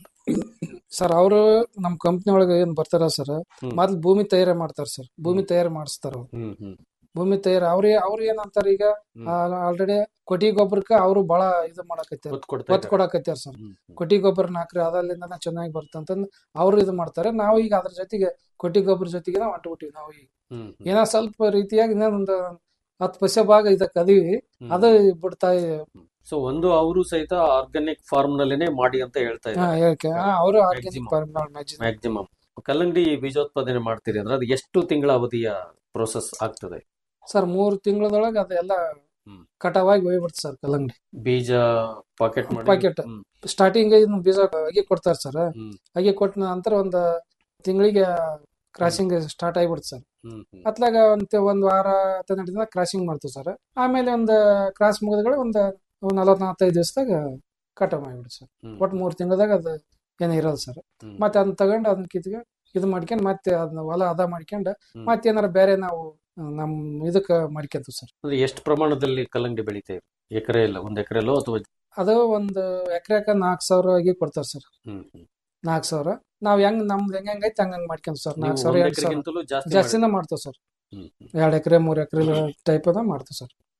ಸರ್ ಅವರು ನಮ್ ಕಂಪ್ನಿ ಒಳಗೆ ಏನ್ ಬರ್ತಾರ ಸರ್ ಹ್ಮ್. ಮೊದ್ಲು ಭೂಮಿ ತಯಾರಿ ಮಾಡ್ತಾರ ಸರ್ ಭೂಮಿ ತಯಾರಿ ಮಾಡಿಸ್ತಾರ ಅವ್ರು ಹ್ಮ್ ಹ್ಮ್ ಭೂಮಿ ತಯಾರಿ ಅವ್ರ ಅವ್ರು ಏನಂತಾರ ಈಗ ಹ್ಮ್. ಆಲ್ರೆಡಿ ಕೊಟ್ಟಿ ಗೊಬ್ಬರಕ್ಕ ಅವರು ಬಹಳ ಇದು ಮಾಡಕತ್ತಾರ ಒತ್ತು ಕೊಡ್ತಾ ಒತ್ತು ಇದ್ದಾರೆ. ಕೊಡಕತ್ತಾರ ಸರ್ ಹ್ಮ್ ಹ್ಮ್. ಕೊಟ್ಟಿ ಗೊಬ್ಬರ ಹಾಕ್ರಿ ಅದರಿಂದ ಚೆನ್ನಾಗಿ ಬರ್ತಂತಂದ್ ಅವ್ರು ಇದು ಮಾಡ್ತಾರೆ ನಾವು ಈಗ ಅದ್ರ ಜೊತೆಗೆ ಕೊಟ್ಟಿ ಗೊಬ್ಬರ ಜೊತೆಗೆ ನಾವು ಅಂಟ್ಬಿಟ್ಟಿವಿ ನಾವು ಈಗ ಹ್ಮ್ ಹ್ಮ್. ಏನೋ ಸ್ವಲ್ಪ ರೀತಿಯಾಗಿ ಇನ್ನೊಂದು ಹತ್ತು ಪೈಸೆ ಭಾಗ ಇದಕ್ಕೆ ಅದೀವಿ ಹ್ಮ್. ಅದು ಬಿಡ್ತಾ ಸೊ ಒಂದು ಅವರು ಸಹಿತ ಆರ್ಗಾನಿಕ್ ಫಾರ್ಮ್ ನಲ್ಲೇನೆ ಮಾಡಿ ಅಂತ ಹೇಳ್ತಾ ಹಾ ಇದ್ದಾರೆ ಹೇಳ್ಕೆ ಅವರು Maximum. ಆರ್ಗ್ಯಾನಿಕ್ ಫಾರ್ಮ್ ಮ್ಯಾಕ್ಸಿಮಮ್ ಕಲ್ಲಂಗಡಿ ಬೀಜೋತ್ಪಾದನೆ ಮಾಡ್ತೀರಿ ಅಂದ್ರೆ ಅದು ಎಷ್ಟು ತಿಂಗಳ ಅವಧಿಯ ಪ್ರೋಸೆಸ್ ಆಗ್ತದೆ ಸರ್ ಮೂರು ತಿಂಗಳದೊಳಗೆ ಅದೆಲ್ಲ ಹ್ಮ್. ಕಟಾವಾಗಿ ಹೋಗ್ಬಿಡ್ತು ಸರ್ ಕಲ್ಲಂಗಡಿ ಬೀಜ ಪಾಕೆಟ್ ಮಾಡಿ Packet. ಹ್ಮ್, ಸ್ಟಾರ್ಟಿಂಗ್ ಇನ್ನು ಬೀಜ ಅಗಿ ಕೊಡ್ತಾರೆ ಸರ್ ಹ್ಮ್. ಅಗಿ ಕೊಟ್ಟ ನಂತರ ಒಂದು ತಿಂಗಳಿಗೆ ಕ್ರಾಸಿಂಗ್ ಸ್ಟಾರ್ಟ್ ಆಗಿಬಿಡ್ತು ಸರ್ ಹ್ಮ್, ಹ್ಮ್. ಅತ್ಲಾಗ ಒಂದ್ ಒಂದ್ ವಾರ ಹದಿನೆಂಟು ದಿನ ಕ್ರಾಸಿಂಗ್ ಮಾಡ್ತೀವಿ ಸರ್ ಆಮೇಲೆ ಒಂದು ಕ್ರಾಸ್ ಮುಗಿದ್ಗಳು ಒಂದು ನಲವತ್ ನಲವತ್ತೈದು ದಿವಸದಾಗ ಕಟಾವ್ ಮಾಡಿಬಿಡ್ತು ಸರ್ ಹ್ಮ್. ಒಟ್ಟು ಮೂರು ತಿಂಗಳದಾಗ ಅದು ಏನು ಇರಲ್ಲ ಸರ್ ಹ್ಮ್. ಮತ್ತೆ ಅದನ್ನ ತಗೊಂಡು ಅದನ್ನ ಕಿತ್ಗೆ ಇದು ಮಾಡ್ಕೊಂಡು ಮತ್ತೆ ಅದನ್ನ ಹೊಲ ಅದ ಮಾಡ್ಕೊಂಡು ಹ್ಮ್. ಮತ್ತೆ ಏನಾರ ಬೇರೆ ನಾವು ಆ, ನಮ್ ಇದಕ್ಕೆ ಮಾಡ್ಕೊಂತೀವಿ ಸರ್ ಅಂದ್ರೆ ಎಷ್ಟು ಪ್ರಮಾಣದಲ್ಲಿ ಕಲ್ಲಂಗಡಿ ಬೆಳಿತಾ ಇರಿ ಎಕರೆ ಇಲ್ಲ ಒಂದ್ ಎಕರೆಲೋ ಅಥವಾ ಅದು ಒಂದು ಎಕರೆಕ ನಾಲ್ಕು ಸಾವಿರ ಆಗಿ ಕೊಡ್ತಾರೆ ಸರ್ ಹ್ಮ್, ಹ್ಮ್. ನಾಲ್ಕು ಸಾವಿರ ನಾವ್ ಹೆಂಗ್ ನಮ್ದು ಹೆಂಗ್ ಹೆಂಗೈತೆ ಹಂಗ್ ಹಂಗ್ ಮಾಡ್ಕೊಂತೀವಿ ಸರ್ ನೀವು ನಾಲ್ಕು ಸಾವಿರ ಒಂದ್ ಎರಡು ಸಾವಿರ ಎಕರೆಗಿಂತಲೂ ಜಾಸ್ತಿ ಜಾಸ್ತಿನ ಮಾಡಿ- ಮಾಡ್ತೇವೆ ಸರ್ ಹ್ಮ್, ಹ್ಮ್. ಎರಡು ಎಕರೆ ಮೂರು ಎಕರೆ ಟೈಪ್ ಅದ ಮಾಡ್ತೇವೆ ಸರ್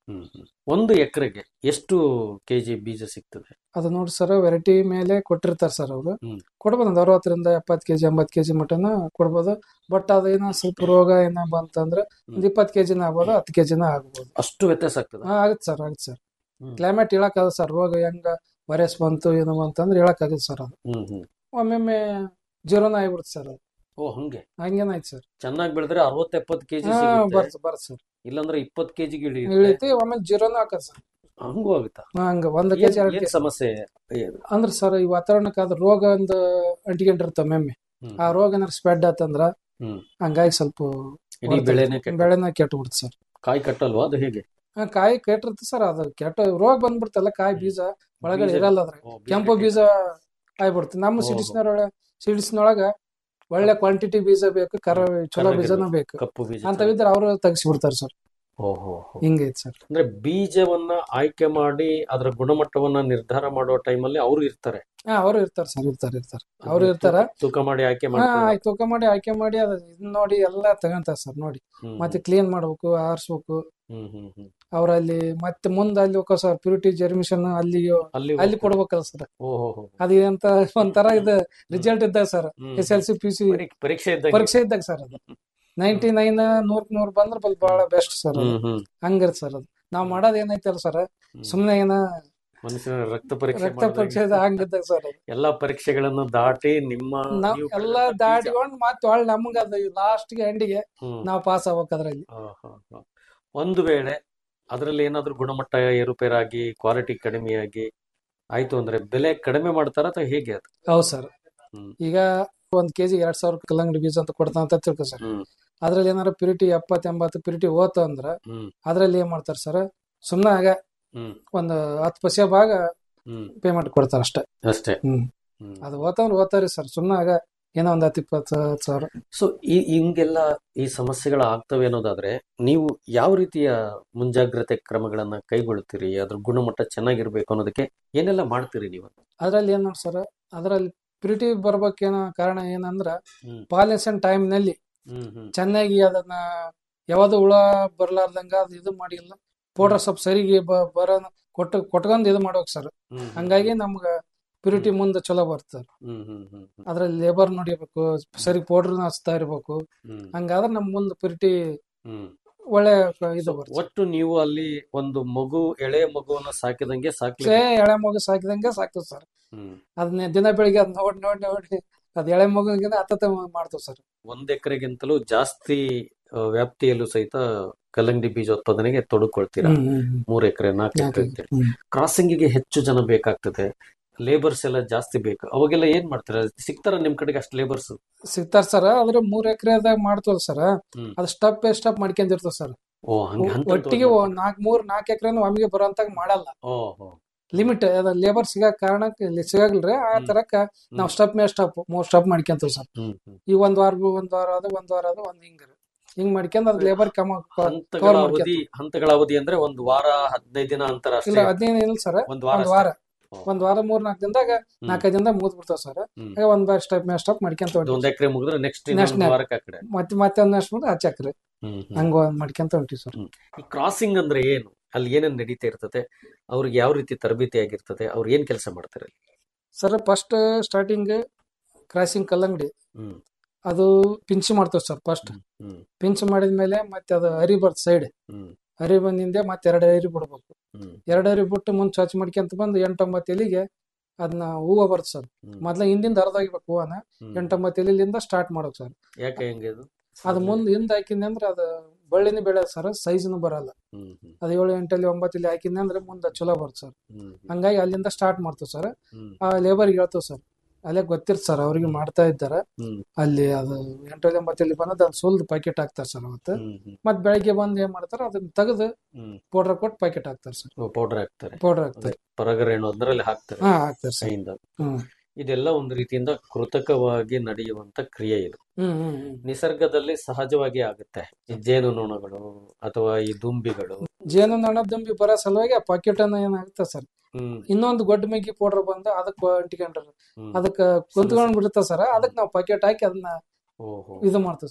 ಹ್ಮ್ ಹ್ಮ್. ಒಂದು ಎಕರೆಗೆ ಎಷ್ಟು ಕೆಜಿ ಬೀಜ ಸಿಗ್ತದೆ ಅದು ನೋಡಿ ಸರ್ ವೆರೈಟಿ ಮೇಲೆ ಕೊಟ್ಟಿರ್ತಾರೆ ಸರ್ ಅವರು ಹ್ಮ್. ಕೊಡ್ಬೋದು ಒಂದು ಅರವತ್ತರಿಂದ ಎಪ್ಪತ್ತು ಕೆಜಿ ಎಂಬತ್ತು ಕೆಜಿ ಮಟನ ಕೊಡ್ಬೋದು ಬಟ್ ಅದೇನೋ ಸ್ವಲ್ಪ ರೋಗ ಏನೋ ಬಂತಂದ್ರೆ ಒಂದು ಇಪ್ಪತ್ತು ಕೆಜಿನ ಆಗ್ಬೋದು ಹತ್ತು ಕೆಜಿನ ಆಗ್ಬೋದು ಅಷ್ಟು ವ್ಯತ್ಯಾಸ ಆಗ್ತದೆ ಹಾ ಆಗುತ್ತೆ ಸರ್ ಆಗುತ್ತೆ ಸರ್ ಹ್ಮ್. ಕ್ಲೈಮೇಟ್ ಹೇಳಕ್ಕಾಗಲ್ಲ ಸರ್ ರೋಗ ಹೆಂಗ ವೈರಸ್ ಬಂತು ಏನೋ ಬಂತಂದ್ರೆ ಹೇಳಕ್ಕಾಗಲ್ಲ ಸರ್ ಅದು ಹ್ಮ್ ಹ್ಮ್ ಒಮ್ಮೊಮ್ಮೆ ಜೀರೋನ ಆಗ್ಬಿಡುತ್ತೆ ಸರ್ ಅದು ಓ ಹಂಗೆ ಹಂಗೇನಾಯ್ತು ಸರ್ ಚೆನ್ನಾಗಿ ಬೆಳೆದ್ರೆ ಅರವತ್ತ ಎಪ್ಪತ್ತು ಕೆಜಿ ಹಾ ಸಿಗುತ್ತೆ ಬರ್ತ್ ಬರ್ತ್ ಸರ್ ಇಲ್ಲಾಂದ್ರೆ ಇಪ್ಪತ್ತು ಕೆಜಿ ಗಿಳಿ ಇಳಿತಿ ಒಮ್ಮೆ ಜೀರೋನ ಹಾಕದ್ ಸರ್ ಹಂಗೂ ಆಗುತ್ತಾ ಹಂಗ ಒಂದ್ ಏನ್ ಕೆಜಿ ಎರಡು ಏನ್ ಕೆಜಿ ಸಮಸ್ಯೆ ಏನು? ಅಂದ್ರೆ ಸರ್ ಈ ವಾತಾವರಣಕ್ಕೆ ಅದು ರೋಗ ಒಂದು ಅಂಟಿಕೊಂಡಿರ್ತಾವ ಮೆಮ್ಮೆ ಹ್ಮ್. ಆ ರೋಗ ಏನಾರು ಸ್ಪ್ರೆಡ್ ಆತಂದ್ರ ಹ್ಮ್. ಹಂಗಾಗಿ ಸ್ವಲ್ಪ ಇಡೀ ಬೆಳೆನೇ ಕೆಟ್ಟ ಬೆಳೆನ ಕೆಟ್ಟು ಬಿಡುತ್ತೆ ಸರ್ ಕಾಯಿ ಕಟ್ಟಲ್ವಾ ಅದು ಹೇಗೆ ಆ, ಕಾಯಿ ಕೆಟ್ಟಿರುತ್ತೆ ಸರ್ ಅದು ಕೆಟ್ಟ ರೋಗ ಬಂದ್ಬಿಡ್ತಲ್ಲ ಕಾಯಿ ಬೀಜ ಒಳಗಡೆ ಬೀಜ- ಇರಲ್ಲ ಅದ್ರ ಓ, ಕೆಂಪು ಕೆಟ್ಟ- ಬೀಜ ಆಗ್ಬಿಡುತ್ತೆ ನಮ್ಮ ಓಹೋ. ಸಿಡಿಸ್ನೊಳಗ ಸಿಡಿಸ್ನೊಳಗ ಒಳ್ಳೆ ಕ್ವಾಂಟಿಟಿ ಬೀಜ ಬೇಕು ಕರ ಚಲೋ ಕರ್ನಾಟಕ ಬೀಜನೂ ಬೇಕು ಕಪ್ಪು ಬೀಜ ಅಂತವಿದ್ರೆ ಅವರು ತೆಗಿಸ್ಬಿಡ್ತಾರೆ ಸರ್ ಓಹೋ ಹಿಂಗೈತೆ ಸರ್ ಅಂದ್ರೆ ಬೀಜವನ್ನ ಆಯ್ಕೆ ಮಾಡಿ ಅದರ ಗುಣಮಟ್ಟವನ್ನ ನಿರ್ಧಾರ ಮಾಡುವ ಟೈಮಲ್ಲಿ ಅವರು ಇರ್ತಾರೆ ಹಾ ಅವರು ಇರ್ತಾರೆ ಸರ್ ಇರ್ತಾರೆ ಇರ್ತಾರೆ ಅವ್ರು ಇರ್ತಾರ ತೂಕ- ತೂಕ ಮಾಡಿ ಆಯ್ಕೆ ಹಾ ಮಾಡ್ತಾರೆ ಆಯ್ತು ತೂಕ ಮಾಡಿ ಆಯ್ಕೆ ಮಾಡಿ ಅದ ಇದನ್ನ ನೋಡಿ ಎಲ್ಲ ತಗೊಂತಾರೆ ಸರ್ ನೋಡಿ ಹ್ಮ್, ಮತ್ತೆ ಕ್ಲೀನ್ ಮಾಡ್ಬೇಕು ಆರಿಸ್ಬೇಕು ಹ್ಮ್ ಹ್ಮ್ ಹ್ಮ್ ಅವ್ರಲ್ಲಿ ಮತ್ತೆ ಮುಂದೆ ಅಲ್ಲಿ ಹೋಗೋ ಸರ್ ಪ್ಯೂರಿಟಿ ಜರ್ಮಿಷನ್ ಅಲ್ಲಿ ಅಲ್ಲಿ ಅಲ್ಲಿ ಕೊಡ್ಬೇಕಲ್ಲ ಸರ್ ಓಹೋ ಹೋ. ಅದು ಎಂತ ಒಂಥರ ಇದು ರಿಸಲ್ಟ್ ಇದ್ದಾಗ ಸರ್ ಹ್ಮ್. S L C P C ಪರೀಕ್ಷೆ- ಪರೀಕ್ಷೆ ಇದ್ದಂಗೆ. ಪರೀಕ್ಷೆ ಇದ್ದಾಗ ಸರ್ ಅದು ನೈಂಟಿ ನೈನ್ ನೂರ್ ನೂರ್ ಬಂದ್ರೆ ಬಲ್ ಬಹಳ ಬೆಸ್ಟ್ ಸರ್ ಅದು ಹ್ಮ್ ಹ್ಮ್ ಹಂಗಿರ್ ಸರ್ ಅದು ನಾವ್ ಮಾಡೋದ್ ಏನೈತಲ್ಲ ಸರ್ ಸುಮ್ನೆ ಏನ ಮನುಷ್ಯನ ರಕ್ತ ಪರೀಕ್ಷೆ ರಕ್ತ ಮಾಡ್ದಂಗೆ. ಪರೀಕ್ಷೆ ಹಂಗಿದ್ದಾಗ ಸರ್ ಅದು ಎಲ್ಲಾ ಪರೀಕ್ಷೆಗಳನ್ನು ದಾಟಿ ನಿಮ್ಮ ನಾವ್ ನೀವು ಎಲ್ಲಾ ಬೆಳೆದಂತ ಬೀಜ- ದಾಟಿಕೊಂಡ್ ಮತ್ತೆ ಒಳ್ಳೆ ನಮ್ಗ ಅದು ಲಾಸ್ಟ್ ಗೆ ಎಂಡಿಗೆ ಹ್ಮ್. ನಾವ್ ಪಾಸ್ ಆಗ್ಬೇಕು ಅದ್ರಲ್ಲಿ ಆ, ಹ, ಹ. ಒಂದು ವೇಳೆ ಅದರಲ್ಲಿ ಏನಾದ್ರೂ ಗುಣಮಟ್ಟ ಏರುಪೇರಾಗಿ ಕ್ವಾಲಿಟಿ ಕಡಿಮೆಯಾಗಿ ಆಯ್ತು ಅಂದ್ರೆ ಬೆಲೆ ಕಡಿಮೆ ಮಾಡ್ತಾರ ಅಥವಾ ಹೇಗೆ ಅದು ಹೌದ್ ಸರ್ ಹ್ಮ್. ಈಗ ಒಂದ್ ಕೆಜಿ ಎರಡ್ ಸಾವಿರ ಕಲ್ಲಂಗಡಿ ಬೀಜ ಅಂತ ಕೊಡ್ತಾನ ಅಂತ ತಿಳ್ಕೊ ಸರ್ ಹ್ಮ್ ಅದ್ರಲ್ಲಿ ಏನಾರ ಪ್ಯೂರಿಟಿ ಎಪ್ಪತ್ ಎಂಬತ್ತು ಪ್ಯೂರಿಟಿ ಹೋತು ಅಂದ್ರ ಹ್ಮ್ ಅದ್ರಲ್ಲಿ ಏನ್ ಮಾಡ್ತಾರ ಸರ್ ಸುಮ್ನೆ ಆಗ ಹ್ಮ್ ಒಂದ್ ಹತ್ತು ಪೈಸೆ ಭಾಗ ಹ್ಮ್ ಪೇಮೆಂಟ್ ಕೊಡ್ತಾರ ಅಷ್ಟೇ ಅಷ್ಟೇ ಹ್ಮ್ ಹ್ಮ್ ಅದು ಓದ್ತಂದ್ರೆ ಓದ್ತಾರಿ ಸರ್ ಸುಮ್ನೆ ಆಗ ಏನೋ ಒಂದ್ ಹತ್ತು ಇಪ್ಪತ್ತು ಹತ್ತು ಸಾವಿರ ಸೊ ಈ ಹಿಂಗೆಲ್ಲ ಈ ಸಮಸ್ಯೆಗಳು ಆಗ್ತವೆ ಅನ್ನೋದಾದ್ರೆ ನೀವು ಯಾವ ರೀತಿಯ ಮುಂಜಾಗ್ರತೆ ಕ್ರಮಗಳನ್ನ ಕೈಗೊಳ್ತೀರಿ ಅದ್ರ ಗುಣಮಟ್ಟ ಚೆನ್ನಾಗಿರ್ಬೇಕು ಅನ್ನೋದಕ್ಕೆ ಏನೆಲ್ಲ ಮಾಡ್ತೀರಿ ನೀವು ಅದ್ರಲ್ಲಿ ಏನ್ ಸರ್ ಅದ್ರಲ್ಲಿ ಪ್ಯೂರಿಟಿ ಬರ್ಬೇಕೇನೋ ಕಾರಣ ಏನಂದ್ರ ಹ್ಮ್. ಪಾಲಿನೇಷನ್ ಟೈಮ್ ನಲ್ಲಿ ಹ್ಮ್ ಹ್ಮ್ ಚೆನ್ನಾಗಿ ಅದನ್ನ ಯಾವ್ದು ಹುಳ ಬರ್ಲಾರ್ದಂಗ ಅದು ಇದು ಮಾಡಿಲ್ಲ ಪೌಡರ್ ಸ್ವಲ್ಪ ಸರಿಗೆ ಬ- ಬರೋ ಕೊಟ್ಟು ಕೊಟ್ಕೊಂಡ್ ಇದು ಮಾಡ್ಬೇಕು ಸರ್ ಹ್ಮ್ ಹ್ಮ್. ಹಂಗಾಗಿ ನಮ್ಗ ಪ್ಯೂರಿಟಿ ಮುಂದೆ ಚಲೋ ಬರ್ತದೆ ಹ್ಮ್ ಹ್ಮ್ ಹ್ಮ್ ಹ್ಮ್ ಅದ್ರಲ್ಲಿ ಲೇಬರ್ ನೋಡಿಬೇಕು ಸರಿ ಪೌಡರ್ನ ಹಚ್ತಾ ಇರ್ಬೇಕು ಹ್ಮ್ ಹಂಗಾದ್ರೆ ನಮ್ ಮುಂದೆ ಪ್ಯೂರಿಟಿ ಹ್ಮ್ ಒಳ್ಳೆ ಇದು ಬರ್ತದೆ ಒಟ್ಟು ನೀವು ಅಲ್ಲಿ ಒಂದು ಮಗು ಎಳೆ ಮಗುವನ್ನ ಸಾಕಿದಂಗೆ ಸಾಕ್ಲಿ ಏ, ಎಳೆ ಮಗು ಸಾಕಿದಂಗೆ ಸಾಕ್ತದೆ ಸರ್ ಹ್ಮ್ ಅದನ್ನ ದಿನ ಬೆಳಿಗ್ಗೆ ಅದ್ ನೋಡಿ ನೋಡಿ ನೋಡಿ ಅದ್ ಎಳೆ ಮಗುಗಿಂತ ಹತ್ತತ್ತ ಮಾಡ್ತೇವೆ ಸರ್ ಒಂದ್ ಎಕರೆಗಿಂತಲೂ ಜಾಸ್ತಿ ಆ, ವ್ಯಾಪ್ತಿಯಲ್ಲೂ ಸಹಿತ ಕಲ್ಲಂಗಡಿ ಬೀಜೋತ್ಪಾದನೆಗೆ ತೊಡಕೊಳ್ತೀರಾ ಹ್ಮ್, ಹ್ಮ್, ಹ್ಮ್. ಮೂರ್ ಎಕರೆ ನಾಲ್ಕು ಎಕರೆ ಅಂತೇಳಿ ಹ್ಮ್. ಕ್ರಾಸಿಂಗಿಗೆ ಹೆಚ್ಚು ಜನ ಬೇಕಾಗ್ತದೆ ಲೇಬರ್ಸ್ ಎಲ್ಲ ಜಾಸ್ತಿ ಬೇಕು ಅವಾಗೆಲ್ಲ ಏನ್ ಮಾಡ್ತಾರೆ ಸಿಗ್ತಾರ ನಿಮ್ ಕಡೆಗೆ ಅಷ್ಟು ಲೇಬರ್ಸ್ ಸಿಗ್ತಾರ ಸರ್ ಆದ್ರೆ ಮೂರ್ ಎಕರೆದಾಗ ಮಾಡ್ತೇವಲ್ಲ ಸರ್ ಹ್ಮ್. ಅದು ಸ್ಟಪ್ ಬೈ ಸ್ಟಪ್ ಮಾಡ್ಕೊಂಡಿರ್ತೇವೆ ಸರ್ ಓ ಹಂಗೆ ಹಂತ ಒಟ್ಟಿಗೆ ಒ- ನಾಲ್ಕ್ ಮೂರ್ ನಾಲ್ಕ್ ಎಕರೆನ ಒಮ್ಮಿಗೆ ಬರೋಂತಾಗ ಮಾಡಲ್ಲ ಓ ಹೋ ಲಿಮಿಟ್ ಅದ ಲೇಬರ್ ಸಿಗಕ್ ಕಾರಣಕ್ಕೆ ಇಲ್ಲಿ ಸಿಗಲ್ರಿ ಆ ಹ್ಮ್. ತರಕ್ಕ ನಾವ್ ಸ್ಟಪ್ ಮೇಲೆ ಸ್ಟಪ್ ಮೂರ್ ಸ್ಟಪ್ ಮಾಡ್ಕೊಂತೀವಿ ಸರ್ ಹ್ಮ್ ಹ್ಮ್ ಈ ಒಂದ್ ವಾರ ಒಂದ್ ವಾರ ಅದು ಒಂದ್ ವಾರ ಅದು ಒಂದ್ ಹಿಂಗ ಹಿಂಗ್ ಮಾಡ್ಕೊಂಡ್ ಅದ್ ಲೇಬರ್ ಕಮ ಹಂತಗಳ ಕವರ್ ಅವಧಿ ಮಾಡ್ಕೊಂತೀವಿ ಹಂತಗಳ ಅವಧಿ ಅಂದ್ರೆ ಒಂದ್ ವಾರ ಹದಿನೈದು ದಿನ ಅಂತರ ಇಲ್ಲ ಅಷ್ಟೇ ಹದಿನೈದು ಇಲ್ಲ ಸರ್ ಒಂದ್ ವಾರ ಒಂದ್ ವಾರ ಓ. ಒಂದ್ ವಾರ ಮೂರ್ ನಾಲ್ಕು ದಿನದಾಗ ನಾಲ್ಕೈದು ದಿನದಾಗ ಮುಗಿದ್ ಬಿಡ್ತಾವ ಸರ್ ಹ್ಮ್. ಹಾಗೆ ಒಂದ್ ಬಾರ್ ಸ್ಟೆಪ್ ಮೇಲೆ ಸ್ಟೆಪ್ ಮಾಡ್ಕೊಂತ ಹೊಂಟಿವಿ ಒಂದ್ ಎಕರೆ ಮುಗಿದ್ರೆ ನೆಕ್ಸ್ಟ್ Next ಇನ್ನೊಂದು ನೆ- ವಾರಕ್ಕೆ ಆ ಕಡೆ ಮತ್ತೆ ಮತ್ತೆ ಒಂದ್ ನೆಕ್ಸ್ಟ್ ಮುಂದೆ ಹಚ್ಚಾಕ್ರಿ ಹ್ಮ್ ಹ್ಮ್. ಹಂಗ ಒಂದ್ ಮಾಡ್ಕೊಂತ ಹೊಂಟಿವಿ ಸರ್ ಈ ಕ್ರಾಸಿಂಗ್ ಅಂದ್ರೆ ಏನು ಅಲ್ಲಿ ಏನೇನ್ ನಡೀತಾ ಇರ್ತದೆ ಅವ್ರಿಗೆ ಯಾವ ರೀತಿ ತರಬೇತಿ ಆಗಿರ್ತದೆ ಅವ್ರು ಏನ್ ಕೆಲಸ ಮಾಡ್ತಾರೆ ಅಲ್ಲಿ? ಸರ್ ಫಸ್ಟ್ ಸ್ಟಾರ್ಟಿಂಗ್ ಕ್ರಾಸಿಂಗ್ ಕಲ್ಲಂಗಡಿ ಹ್ಮ್ ಅದು ಪಿಂಚ್ ಮಾಡ್ತೇವೆ ಸರ್ ಫಸ್ಟ್ ಹ್ಮ್ ಪಿಂಚ್ ಮಾಡಿದ್ಮೇಲೆ ಮತ್ತೆ ಅದು ಹರಿ ಬರ್ತ ಸೈಡ್ ಹ್ಮ್ ಹರಿ ಬಂದಿಂದೆ ಮತ್ತೆ ಎರಡು ಹರಿ ಬಿಡ್ಬೇಕು ಹ್ಮ್ ಎರಡು ಹರಿ ಬಿಟ್ಟು ಮುಂದೆ ಚಚ್ ಮಾಡ್ಕೊಂತ ಬಂದು ಎಂಟೊಂಬತ್ತು ಎಲಿಗೆ ಅದನ್ನ ಹೂವ ಬರ್ತ ಸರ್ ಹ್ಮ್. ಮೊದ್ಲ ಹಿಂದಿಂದ ಹರಿದೋಗ್ಬೇಕು ಹೂವನ ಹ್ಮ್. ಎಂಟೊಂಬತ್ತು ಎಲಿಲಿಂದ ಸ್ಟಾರ್ಟ್ ಮಾಡೋಕ್ ಸರ್ ಯಾಕೆ ಹೆಂಗೆ ಅದು ಅದು ಮುಂದೆ ಹಿಂದ್ ಹಾಕಿದ್ನಿ ಅಂದ್ರೆ ಅದು ಬಳ್ಳಿನ ಬೆಳೆ ಸರ್ ಸೈಜ್ನು ಬರಲ್ಲ ಹ್ಮ್ ಹ್ಮ್ ಅದು ಏಳು ಎಂಟಲ್ಲಿ ಒಂಬತ್ತಲ್ಲಿ ಹಾಕಿದ್ನಿ ಅಂದ್ರೆ ಮುಂದೆ ಚಲೋ ಬರ್ತದೆ ಸರ್ ಹ್ಮ್ ಹ್ಮ್ ಹಂಗಾಗಿ ಅಲ್ಲಿಂದ ಸ್ಟಾರ್ಟ್ ಮಾಡ್ತೇವೆ ಸರ್ ಹ್ಮ್ ಆ ಲೇಬರ್ಗೆ ಹೇಳ್ತೇವೆ ಸರ್ ಅಲ್ಲೇ ಗೊತ್ತಿರ್ತ ಸರ್ ಅವ್ರಿಗೆ ಮಾಡ್ತಾ ಇದ್ದಾರೆ ಹ್ಮ್ ಅಲ್ಲಿ ಅದು ಎಂಟಲ್ಲಿ ಒಂಬತ್ತಲ್ಲಿ ಬಂದದ್ದು ಅದು ಸುಲ್ದು ಪ್ಯಾಕೆಟ್ ಹಾಕ್ತಾರೆ ಸರ್ ಅವತ್ತು ಹ್ಮ್ ಹ್ಮ್ ಮತ್ ಬೆಳಗ್ಗೆ ಬಂದು ಏನ್ ಮಾಡ್ತಾರೆ ಅದನ್ನ ತೆಗೆದು ಹ್ಮ್ ಪೌಡರ್ ಕೊಟ್ಟು ಪ್ಯಾಕೆಟ್ ಹಾಕ್ತಾರೆ ಸರ್ ಪೌಡರ್ ಹಾಕ್ತಾರೆ ಪೌಡರ್ ಹಾಕ್ತಾರೆ ಪರಗರೇಣು ಅದರಲ್ಲಿ ಹಾಕ್ತಾರೆ ಹಾ ಹಾಕ್ತಾರೆ ಸರ್ ಕೈಯಿಂದ ಹ್ಮ್ ಇದೆಲ್ಲ ಒಂದು ರೀತಿಯಿಂದ ಕೃತಕವಾಗಿ ನಡೆಯುವಂತ ಕ್ರಿಯೆ ಇದು ಹ್ಮ್ ಹ್ಮ್ ಹ್ಮ್. ನಿಸರ್ಗದಲ್ಲಿ ಸಹಜವಾಗಿ ಆಗುತ್ತೆ ಈ ಜೇನುನೊಣಗಳು ಅಥವಾ ಈ ದುಂಬಿಗಳು ಜೇನು ನೊಣ ದುಂಬಿ ಬರೋ ಸಲುವಾಗಿ ಆ ಪಾಕೆಟ್ ಅನ್ನ ಏನಾಗುತ್ತೆ ಸರ್ ಹ್ಮ್ ಇನ್ನೊಂದು ಗೊಡ್ಡ ಮೇಗಿ ಪೌಡರ್ ಬಂದು ಅದಕ್ಕೆ ಅಂಟಿಕೊಂಡ್ರ ಹ್ಮ್ ಅದಕ್ಕೆ ಕುಂತ್ಕೊಂಡ್ ಬಿಡುತ್ತೆ ಸರ್ ಅದಕ್ಕೆ ನಾವು ಪಾಕೆಟ್ ಹಾಕಿ ಅದನ್ನ ಓಹೋ ಇದು ಮಾಡ್ತೇವೆ ಸರ್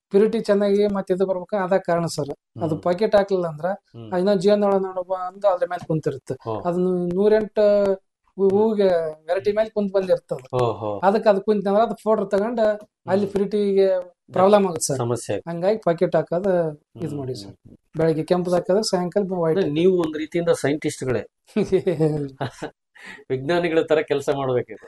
ಪ್ಯೂರಿಟಿ ಚೆನ್ನಾಗಿ ಮತ್ತೆ ಇದು ಬರ್ಬೇಕು ಅದ ಕಾರಣ ಸರ್ ಅದು ಹ್ಮ್. ಪಾಕೆಟ್ ಹಾಕ್ಲಿಲ್ಲ ಅಂದ್ರ ಹ್ಮ್. ಇನ್ನೊಂದ್ ಜೀವನ ನೋಡಬ ಅಂತ ಅದ್ರ ಮೇಲೆ ಕುಂತಿರುತ್ತೆ ಹೋ. ಅದನ್ನ ನೂರೆಂಟು ಹೂ- ಹೂವಿಗೆ ವೆರೈಟಿ ಮೇಲೆ ಕುಂತ್ ಬಂದಿರ್ತದ ಹೋ, ಹೋ. ಅದಕ್ಕೆ ಅದು ಕುಂತಂದ್ರ ಅದು ಫೋಟೋ ತಗೊಂಡ ಅಲ್ಲಿ ಪ್ಯೂರಿಟಿಗೆ ಪ್ರಾಬ್ಲಮ್ ಆಗುತ್ತೆ ಸರ್ ಸಮಸ್ಯೆ ಆಯ್ತು. ಹಂಗಾಗಿ ಪಾಕೆಟ್ ಹಾಕೋದ ಇದು ಮಾಡಿ ಸರ್ ಹ್ಮ್. ಬೆಳಗ್ಗೆ ಕೆಂಪು ಹಾಕೋದ ಸಾಯಂಕಾಲ ವೈಟ್ ಅಂದ್ರೆ ನೀವು ಒಂದ್ ರೀತಿಯಿಂದ ಸೈಂಟಿಸ್ಟ್ಗಳೇ ವಿಜ್ಞಾನಿಗಳ ತರ ಕೆಲಸ ಮಾಡ್ಬೇಕಿತ್ತು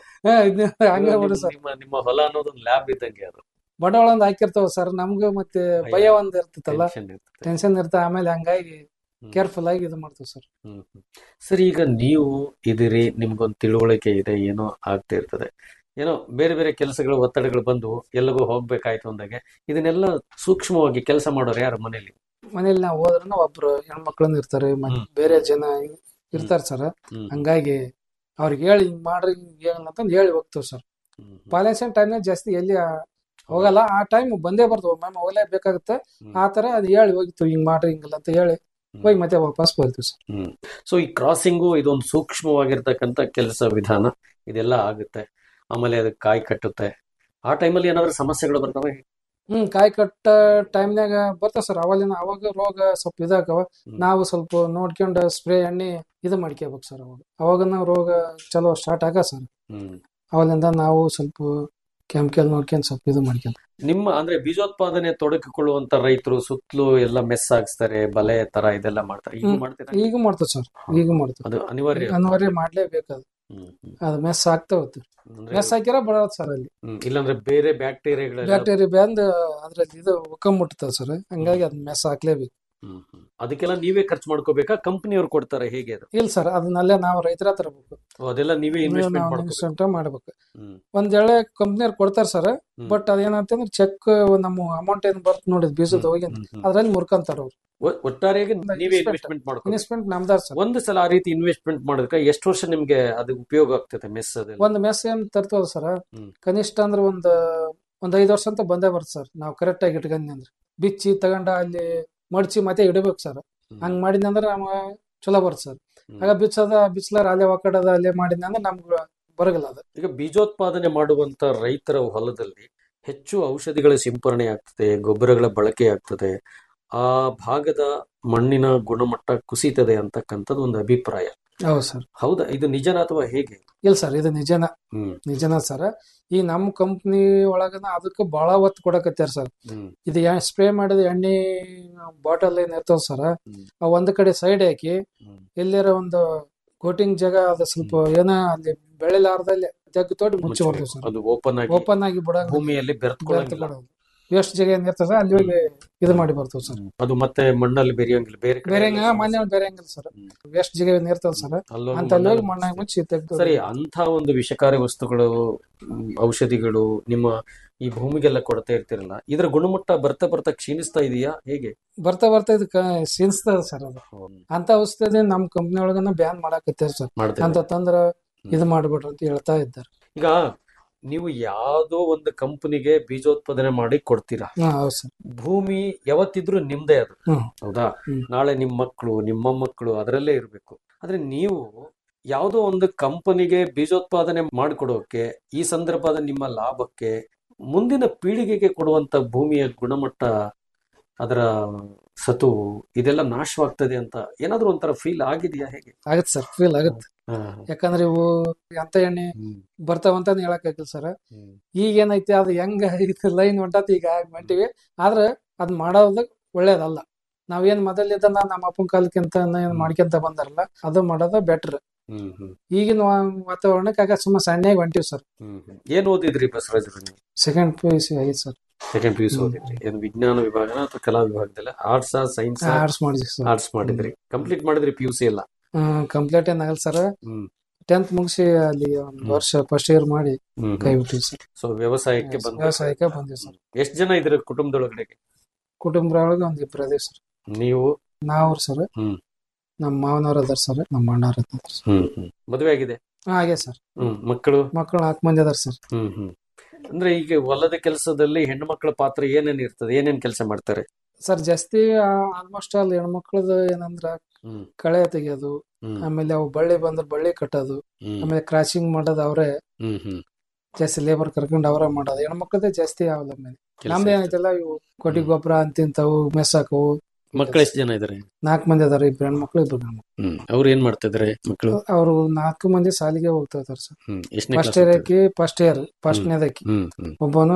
ಹಂಗ ನಿಮ್ಮ- ಬಿಡು ಸರ್ ನಿಮ್ಮ ನಿಮ್ಮ ಹೊಲ ಅನ್ನೋದೊಂದು ಲ್ಯಾಬ್ ಇದ್ದಂಗೆ ಅದು ಬಂಡವಾಳ ಒಂದ್ ಹಾಕಿರ್ತಾವ ಸರ್ ನಮ್ಗೂ ಮತ್ತೆ ಭಯ ಒಂದ್ ಇರ್ತೈತಲ್ಲ Tension ಇರ್ತದೆ. ಟೆನ್ಷನ್ ಇರ್ತ ಆಮೇಲೆ ಹಂಗಾಗಿ ಹ್ಮ್. ಕೇರ್ಫುಲ್ ಆಗಿ ಇದು ಮಾಡ್ತೀವಿ ಸರ್ ಹ್ಮ್ ಹ್ಮ್. ಸರಿ ಈಗ ನೀವು ಇದಿರಿ ನಿಮ್ಗೊಂದು ತಿಳುವಳಿಕೆ ಇದೆ ಏನೋ ಆಗ್ತಾ ಇರ್ತದೆ ಏನೋ ಬೇರೆ ಬೇರೆ ಕೆಲಸಗಳು ಒತ್ತಡಗಳು ಬಂದು ಎಲ್ಲಿಗೋ ಹೋಗ್ಬೇಕಾಯ್ತು ಅಂದಾಗೆ ಇದನ್ನೆಲ್ಲ ಸೂಕ್ಷ್ಮವಾಗಿ ಕೆಲಸ ಮಾಡೋರು ಯಾರು ಮನೇಲಿ ಮನೇಲಿ ನಾವು ಹೋದ್ರೂ ಒಬ್ರು ಹೆಣ್ಮಕ್ಳನ್ನ ಇರ್ತಾರೆ ಮತ್ತೆ ಹ್ಮ್. ಬೇರೆ ಜನ ಇರ್ತಾರ ಸರ್ ಹ್ಮ್ ಹಂಗಾಗಿ ಅವ್ರಿಗೆ ಹೇಳಿ ಹಿಂಗ್ ಮಾಡ್ರಿ ಹಿಂಗ್ ಹೇಳಲ್ಲ ಅಂತಂದ್ ಹೇಳಿ ಹೋಗ್ತೀವಿ ಸರ್ ಹ್ಮ್ ಹ್ಮ್. ಪಾಲೇಷನ್ ಟೈಮ್ನಾಗ ಜಾಸ್ತಿ ಎಲ್ಲಿ ಆ- ಹೋಗಲ್ಲ ಆ ಟೈಮ್ ಬಂದೇ ಬರ್ತವೆ ಮ್ಯಾಮ್ ಹೋಗ್ಲೇಬೇಕಾಗುತ್ತೆ ಹ್ಮ್. ಆ ತರ ಅದು ಹೇಳಿ ಹೋಗಿತ್ತು ಹಿಂಗ್ ಮಾಡ್ರಿ ಹಿಂಗಲ್ಲ ಅಂತ ಹೇಳಿ ಹೋಗಿ ಮತ್ತೆ ವಾಪಸ್ ಬರ್ತೀವಿ ಸರ್ ಹ್ಮ್ ಸೊ ಈ ಕ್ರಾಸಿಂಗು ಇದೊಂದು ಸೂಕ್ಷ್ಮವಾಗಿರ್ತಕ್ಕಂಥ ಕೆಲಸ ವಿಧಾನ ಇದೆಲ್ಲ ಆಗುತ್ತೆ ಆಮೇಲೆ ಅದಕ್ಕೆ ಕಾಯಿ ಕಟ್ಟುತ್ತೆ ಆ ಟೈಮಲ್ಲಿ ಏನಾದ್ರು ಸಮಸ್ಯೆಗಳು ಬರ್ತವೆ ಹ್ಮ್ ಕಾಯಿ ಕಟ್ಟ ಟೈಮ್ನಾಗ ಬರ್ತಾವ ಸರ್ ಅವಾಗಿನ ಅವಾಗ ರೋಗ ಸ್ವಲ್ಪ ಇದಾಗವ ಹ್ಮ್. ನಾವು ಸ್ವಲ್ಪ ನೋಡ್ಕೊಂಡು ಸ್ಪ್ರೇ ಎಣ್ಣೆ ಇದು ಮಾಡ್ಕೋಬೇಕು ಸರ್ ಅವಾಗ ಅವಾಗ ನಾವು ರೋಗ ಚಲೋ ಸ್ಟಾರ್ಟ್ ಆಗ ಸರ್ ಹ್ಮ್ ಅವಾಗಿಂದ ನಾವು ಸ್ವಲ್ಪ ಕೆಮಿಕಲ್ ನೋಡ್ಕೊಂಡು ಸ್ವಲ್ಪ ಇದು ಮಾಡ್ಕೊಂಡು ನಿಮ್ಮ ಅಂದ್ರೆ ಬೀಜೋತ್ಪಾದನೆ ತೊಡಗಿಕೊಳ್ಳುವಂತ ರೈತರು ಸುತ್ತಲೂ ಎಲ್ಲ ಮೆಸ್ ಹಾಕ್ಸ್ತಾರೆ ಬಲೆ ತರ ಇದೆಲ್ಲ ಮಾಡ್ತಾರೆ ಈಗ ಹ್ಮ್. ಮಾಡ್ತೀರಾ ಈಗ ಮಾಡ್ತೇವೆ ಸರ್ ಈಗ ಮಾಡ್ತೇವೆ ಅದು ಅನಿವಾರ್ಯ ಅನಿವಾರ್ಯ ಮಾಡ್ಲೇಬೇಕದು ಹ್ಮ್, ಹ್ಮ್. ಅದು ಮೆಸ್ ಹಾಕ್ತಾ ಹೋಗ್ತೀವಿ ಅಂದ್ರೆ ಮೆಸ್ ಹಾಕಿರ ಬರೋದು ಸರ್ ಅಲ್ಲಿ ಹ್ಮ್, ಇಲ್ಲಾಂದ್ರೆ ಬೇರೆ ಬ್ಯಾಕ್ಟೀರಿಯಾಗಳೆಲ್ಲ ಬ್ಯಾಕ್ಟೀರಿಯಾ ಬಂದು ಅದ್ರಲ್ಲಿ ಇದು ಮುಟ್ಟುತ್ತವೆ ಸರ್ ಹಂಗಾಗಿ ಅದ್ ಮೆಸ್ ಹಾಕ್ಲೇಬೇಕು ಹ್ಮ್, ಹ್ಮ್. ಅದಕ್ಕೆಲ್ಲ ನೀವೇ ಖರ್ಚು ಮಾಡ್ಕೋಬೇಕಾ ಕಂಪನಿಯವ್ರು ಕೊಡ್ತಾರೆ ಹೇಗೆ ಅದು ಇಲ್ಲ ಸರ್ ಅದನ್ನೆಲ್ಲ ನಾವು ರೈತರ ತರಬೇಕು ಓ, ಅದೆಲ್ಲ ನೀವೇ ಇನ್ವೆಸ್ಟ್ಮೆಂಟ್ ನಾವು ಮಾಡ್ಕೋಬೇಕು ಇನ್ವೆಸ್ಟ್ಮೆಂಟ್ ಮಾಡ್ಬೇಕು ಹ್ಮ್, ಒಂದ್ ವೇಳೆ ಕಂಪ್ನಿಯವ್ರು ಕೊಡ್ತಾರ ಸರ್ ಹ್ಮ್. ಬಟ್ ಅದೇನಂತಂದ್ರೆ ಚೆಕ್ ನಮ್ಮ ಅಮೌಂಟ್ ಏನ್ ಬರ್ತ ನೋಡಿದ್ ಬೀಜದ ಹೋಗಿ ಹ್ಮ್, ಹ್ಮ್. ಅದ್ರಲ್ಲಿ ಮುರ್ಕಂತಾರ ಅವ್ರು ಒ- ಒಟ್ಟಾರೆಯಾಗಿ ನೀವೇ Investment. ಇನ್ವೆಸ್ಟ್ಮೆಂಟ್ ಮಾಡ್ಕೋಬೇಕು ಇನ್ವೆಸ್ಟ್ಮೆಂಟ್ ನಮ್ದಾರ್ ಸರ್ ಒಂದು ಸಲ ಆ ರೀತಿ ಇನ್ವೆಸ್ಟ್ಮೆಂಟ್ ಮಾಡಿದ್ರೆ ಎಷ್ಟು ವರ್ಷ ನಿಮ್ಗೆ ಅದು ಉಪಯೋಗ ಆಗ್ತದೆ ಮೆಸ್ ಅದೆಲ್ಲ ಒಂದ್ ಮೆಸ್ ಏನ್ ತರ್ತವಲ್ಲ ಸರ್ ಹ್ಮ್. ಕನಿಷ್ಠ ಅಂದ್ರೆ ಒಂದ್ ಒಂದ್ ಐದ್ ವರ್ಷ ಅಂತ ಬಂದೇ ಬರ್ತದೆ ಸರ್ ನಾವು ಕರೆಕ್ಟ್ ಆಗಿ ಇಟ್ಕೊಂಡ್ ಅಂದ್ರೆ ಬಿಚ್ಚಿ ತಗೊಂಡ ಅಲ್ಲಿ ಮಡ್ಚಿ ಮತ್ತೆ ಇಡಬೇಕು ಸರ್ ಹಂಗ್ ಮಾಡಿದ್ನಂದ್ರ ನಮ ಚಲೋ ಬರ್ತದೆ ಸರ್ ಹ್ಮ್. ಆಗ ಬಿಚ್ಚದ ಬಿಚ್ಚಲಾರ ಅಲ್ಲೇ ಒಕ್ಕಡದ ಅಲ್ಲೇ ಮಾಡಿದ್ನಂದ್ರ ನಮ್ಗೆ ಬರಗಲ್ಲ ಅದು ಈಗ ಬೀಜೋತ್ಪಾದನೆ ಮಾಡುವಂತ ರೈತರ ಹೊಲದಲ್ಲಿ ಹೆಚ್ಚು ಔಷಧಿಗಳ ಸಿಂಪರಣೆ ಆಗ್ತದೆ ಗೊಬ್ಬರಗಳ ಬಳಕೆ ಆಗ್ತದೆ ಆ ಭಾಗದ ಮಣ್ಣಿನ ಗುಣಮಟ್ಟ ಕುಸಿತದೆ ಅಂತಕ್ಕಂಥದ್ದು ಒಂದು ಅಭಿಪ್ರಾಯ ಹೌದು ಸರ್ ಹೌದಾ ಇದು ನಿಜನಾ ಅಥವಾ ಹೇಗೆ ಇಲ್ಲ ಸರ್ ಇದು ನಿಜನ ಹ್ಮ್ ನಿಜನ ಸರ್ ಈ ನಮ್ಮ ಕಂಪ್ನಿ ಒಳಗನ ಅದಕ್ಕೆ ಬಹಳ ಒತ್ತು ಕೊಡಕತ್ಯಾರ ಸರ್ ಹ್ಮ್ ಇದು ಸ್ಪ್ರೇ ಮಾಡಿದ ಎಣ್ಣೆ ಬಾಟಲ್ ಏನ್ ಇರ್ತಾವ ಸರ್ ಹ್ಮ್. ಅವ್ ಒಂದ್ ಕಡೆ ಸೈಡ್ ಹಾಕಿ ಹ್ಮ್. ಎಲ್ಲಾರ ಒಂದು ಕೋಟಿಂಗ್ ಜಾಗ ಅದು ಸ್ವಲ್ಪ ಏನ ಅಲ್ಲಿ ಬೆಳೆಲಾರ್ದಲ್ಲಿ ತೆಗ್ದು ತೊಟ್ಟು ಮುಚ್ಚಿ ಬರ್ತೇವೆ ಸರ್ ಅದು ಓಪನ್ ಆಗಿ ಓಪನ್ ಆಗಿ ಬಿಡಂಗ ಭೂಮಿಯಲ್ಲಿ ಬೆರೆತ್ಕೊಳ್ಳಂಗಿಲ್ಲ ವೇಸ್ಟ್ ಜಾಗ ಏನ್ ಇರ್ತದ ಅಲ್ಲಿ ಹೋಗಿ ಇದು ಮಾಡಿ ಬರ್ತೇವೆ ಸರ್ ಅದು ಮತ್ತೆ ಮಣ್ಣಲ್ಲಿ ಬೆರೆಯಂಗಿಲ್ಲ ಬೇರೆ ಕಡೆ ಬೇರೆ ಎಲ್ಲ ಮನೆ ಬೇರೆ ಹಂಗಿಲ್ಲ ಸರ್ ಹ್ಮ್. ವೇಸ್ಟ್ ಜಾಗ ಏನ್ ಇರ್ತದ ಸರ್ ಅಲ್ಲೋಗಿ ಅಂತ ಅಲ್ಲಿ ಹೋಗಿ ಮಣ್ಣಲ್ಲಿ ಮಣ್ಣಾಗ ಮುಚ್ಚಿ ತೆಗ್ದು ಸರಿ ಅಂತ ಒಂದು ವಿಷಕಾರಿ ವಸ್ತುಗಳು ಮ್, ಔಷಧಿಗಳು ನಿಮ್ಮ ಈ ಭೂಮಿಗೆಲ್ಲ ಕೊಡ್ತಾ ಇರ್ತಿರಲ್ಲ ಇದರ ಗುಣಮಟ್ಟ ಬರ್ತಾ ಬರ್ತಾ ಕ್ಷೀಣಿಸ್ತಾ ಇದೆಯಾ ಹೇಗೆ ಬರ್ತಾ ಬರ್ತಾ ಇದಕ್ಕ ಸೀನ್ಸ್ತದ ಸರ್ ಅದು ಅಂತ ಔಷಧಿ ನಮ್ ಕಂಪ್ನಿ ಒಳಗನ ಬ್ಯಾನ್ ಮಾಡಾಕತ್ಯಾರ ಸರ್ ಮಾಡ್ತಾ ಅಂತ ತಂದ್ರ ಇದು ಮಾಡ್ಬಿಡ್ರಿ ಅಂತ ಹೇಳ್ತಾ ಇದ್ದಾರೆ ಈಗ ನೀವು ಯಾವ್ದೋ ಒಂದು ಕಂಪನಿಗೆ ಬೀಜೋತ್ಪಾದನೆ ಮಾಡಿ ಕೊಡ್ತೀರಾ ಹಾ ಹೌದು ಸರ್ ಭೂಮಿ ಯಾವತ್ತಿದ್ರೂ ನಿಮ್ದೇ ಅದು ಹ್ಮ್. ಹೌದಾ ಹ್ಮ್. ನಾಳೆ ನಿಮ್ ಮಕ್ಕಳು ನಿಮ್ಮ ಮೊಮ್ಮಕ್ಕಳು ಅದರಲ್ಲೇ ಇರ್ಬೇಕು ಆದ್ರೆ ನೀವು ಯಾವುದೋ ಒಂದು ಕಂಪನಿಗೆ ಬೀಜೋತ್ಪಾದನೆ ಮಾಡಿಕೊಡೋಕೆ ಈ ಸಂದರ್ಭದ ನಿಮ್ಮ ಲಾಭಕ್ಕೆ ಮುಂದಿನ ಪೀಳಿಗೆಗೆ ಕೊಡುವಂತ ಭೂಮಿಯ ಗುಣಮಟ್ಟ ಅದರ ಸತು ಇದೆಲ್ಲ ನಾಶವಾಗ್ತದೆ ಅಂತ ಏನಾದ್ರೂ ಒಂಥರ ಫೀಲ್ ಆಗಿದೆಯಾ ಹೇಗೆ ಆಗತ್ತೆ ಸರ್ ಫೀಲ್ ಆಗತ್ತೆ ಹಾ, ಯಾಕಂದ್ರೆ ಇವು ಎಂತ ಎಣ್ಣೆ ಹ್ಮ್, ಬರ್ತಾವಂತ ಹೇಳಕ್ ಆಗಿಲ್ಲ ಸರ್ ಹ್ಮ್, ಈಗ ಏನೈತಿ ಅದು ಹೆಂಗ ಲೈನ್ ಹೊಂಟತಿ ಈಗ ಹೊಂಟಿವಿ ಆದ್ರೆ ಅದ್ ಮಾಡೋದು ಒಳ್ಳೇದಲ್ಲ ನಾವೇನ್ ಮೊದಲಿದ್ದನ್ನ ನಮ್ಮ ಅಪ್ಪನ ಕಾಲಕ್ಕಿಂತ ಏನ್ ಮಾಡ್ಕೊಂತ ಬಂದಾರಲ್ಲ ಅದು ಮಾಡೋದು ಬೆಟರ್ ಹ್ಮ್, ಹ್ಮ್, ಈಗಿನ ವಾ- ವಾತಾವರಣಕ್ಕೆ ಆಗ ಸುಮ್ಮ ಸಣ್ಣಗೆ ಹೊಂಟಿವಿ ಸರ್ ಹ್ಮ್, ಹ್ಮ್. ಏನ್ ಓದಿದ್ರಿ ಬಸವರಾಜ್ ನೀವು ಸೆಕೆಂಡ್ ಪಿ ಯು ಸಿ ಐತಿ sir second P U C ಓದಿದ್ರಿ ಏನು ವಿಜ್ಞಾನ ವಿಭಾಗನ ಅಥವಾ ಕಲಾ ವಿಭಾಗದಲ್ಲ ಆರ್ಟ್ಸ್ ಸೈನ್ಸ್ ಆರ್ಟ್ಸ್ ಮಾಡಿದ್ವಿ ಸರ್ ಆರ್ಟ್ಸ್ ಮಾಡಿದ್ರಿ ಕಂಪ್ಲೀಟ್ ಮಾಡಿದ್ರಿ ಪಿ ಯು ಸಿ ಎಲ್ಲ ಕಂಪ್ಲೀಟ್ ಏನಾಗಲ್ಲ ಸರ್ ಹ್ಮ್ ಟೆಂತ್ ಮುಗಿಸಿ ಅಲ್ಲಿ ಒಂದು ಹ್ಮ್. ವರ್ಷ ಫಸ್ಟ್ ಇಯರ್ ಮಾಡಿ ಹ್ಮ್ ಕೈ ಬಿಟ್ಟಿವಿ ಸರ್ ಸೊ ವ್ಯವಸಾಯಕ್ಕೆ ಬಂದ ವ್ಯವಸಾಯಕ್ಕೆ ಬಂದಿವಿ ಸರ್ ಎಷ್ಟು ಜನ ಇದ್ರ ಕುಟುಂಬದೊಳಗಡೆ ಕುಟುಂಬ ಒಳಗೆ ಒಂದ್ ಇಬ್ರು ಅದೇವ್ ಸರ್ ನೀವು ನಾವ್ರ ಸರ್ ಹ್ಮ್. ನಮ್ಮ ಮಾವನವ್ರ ಅದಾರ ಸರ್ ನಮ್ಮ ಅಣ್ಣವ್ರ ಅದಾರ ಸರ್ ಹ್ಮ್ ಹ್ಮ್ ಮದುವೆ ಆಗಿದೆ ಹಾ ಹಾಗೆ ಸರ್ ಹ್ಮ್ ಮಕ್ಕಳು ಮಕ್ಕಳು ನಾಲ್ಕು ಮಂದಿ ಅದಾರ ಸರ್ ಹ್ಮ್ ಹ್ಮ್ ಅಂದ್ರೆ ಈಗ ಹೊಲದ ಕೆಲಸದಲ್ಲಿ ಹೆಣ್ಣು ಮಕ್ಕಳ ಪಾತ್ರ ಏನೇನ್ ಇರ್ತದೆ ಏನೇನ್ ಕೆಲಸ ಮಾಡ್ತಾರೆ ಸರ್ ಜಾಸ್ತಿ ಆಲ್ಮೋಸ್ಟ್ ಆಲ್ ಹೆಣ್ಮಕ್ಳದು ಏನಂದ್ರ ಹ್ಮ್ ಕಳೆ ತೆಗಿಯೋದು ಹ್ಮ್ ಆಮೇಲೆ ಅವು ಬಳ್ಳಿ ಬಂದ್ರೆ ಬಳ್ಳಿ ಕಟ್ಟೋದು ಹ್ಮ್ ಆಮೇಲೆ ಕ್ರಾಸಿಂಗ್ ಮಾಡೋದು ಅವರೇ ಹ್ಮ್ ಹ್ಮ್ ಜಾಸ್ತಿ ಲೇಬರ್ ಕರ್ಕೊಂಡು ಅವರೇ ಮಾಡೋದು ಹೆಣ್ಮಕ್ಳದೇ ಜಾಸ್ತಿ ಅವಲಂಬನೆ ಕೆಲ್ಸ ನಮ್ದು ಇರ್ತದೆ. ಏನೈತಲ್ಲ ಇವು ಕೊಟ್ಟಿ ಗೊಬ್ಬರ ಅಂತಿಂತವು ಮೆಸ್ಸಾಕವು ಮಕ್ಕಳು ಎಷ್ಟು ಜನ ಇದಾರೆ ನಾಲ್ಕು ಮಂದಿ ಅದಾರ ಇಬ್ರು ಹೆಣ್ಮಕ್ಳು ಇಬ್ರು ಗಂಡ್ಮಕ್ಳು ಹ್ಮ್ ಅವ್ರು ಏನ್ ಮಾಡ್ತಾ ಇದಾರೆ ಮಕ್ಕಳು ಅವರು ನಾಲ್ಕು ಮಂದಿ ಸಾಲಿಗೆ ಹೋಗ್ತಾ ಇದಾರೆ ಸರ್ ಹ್ಮ್ ಎಷ್ಟನೇ ಫಸ್ಟ್ ಕ್ಲಾಸ್ ಇಯರ್ ಆಕಿ ಫಸ್ಟ್ ಇಯರ್ ಫಸ್ಟ್ನೇದಕ್ಕಿ ಹ್ಮ್ ಹ್ಮ್ ಒಬ್ಬನು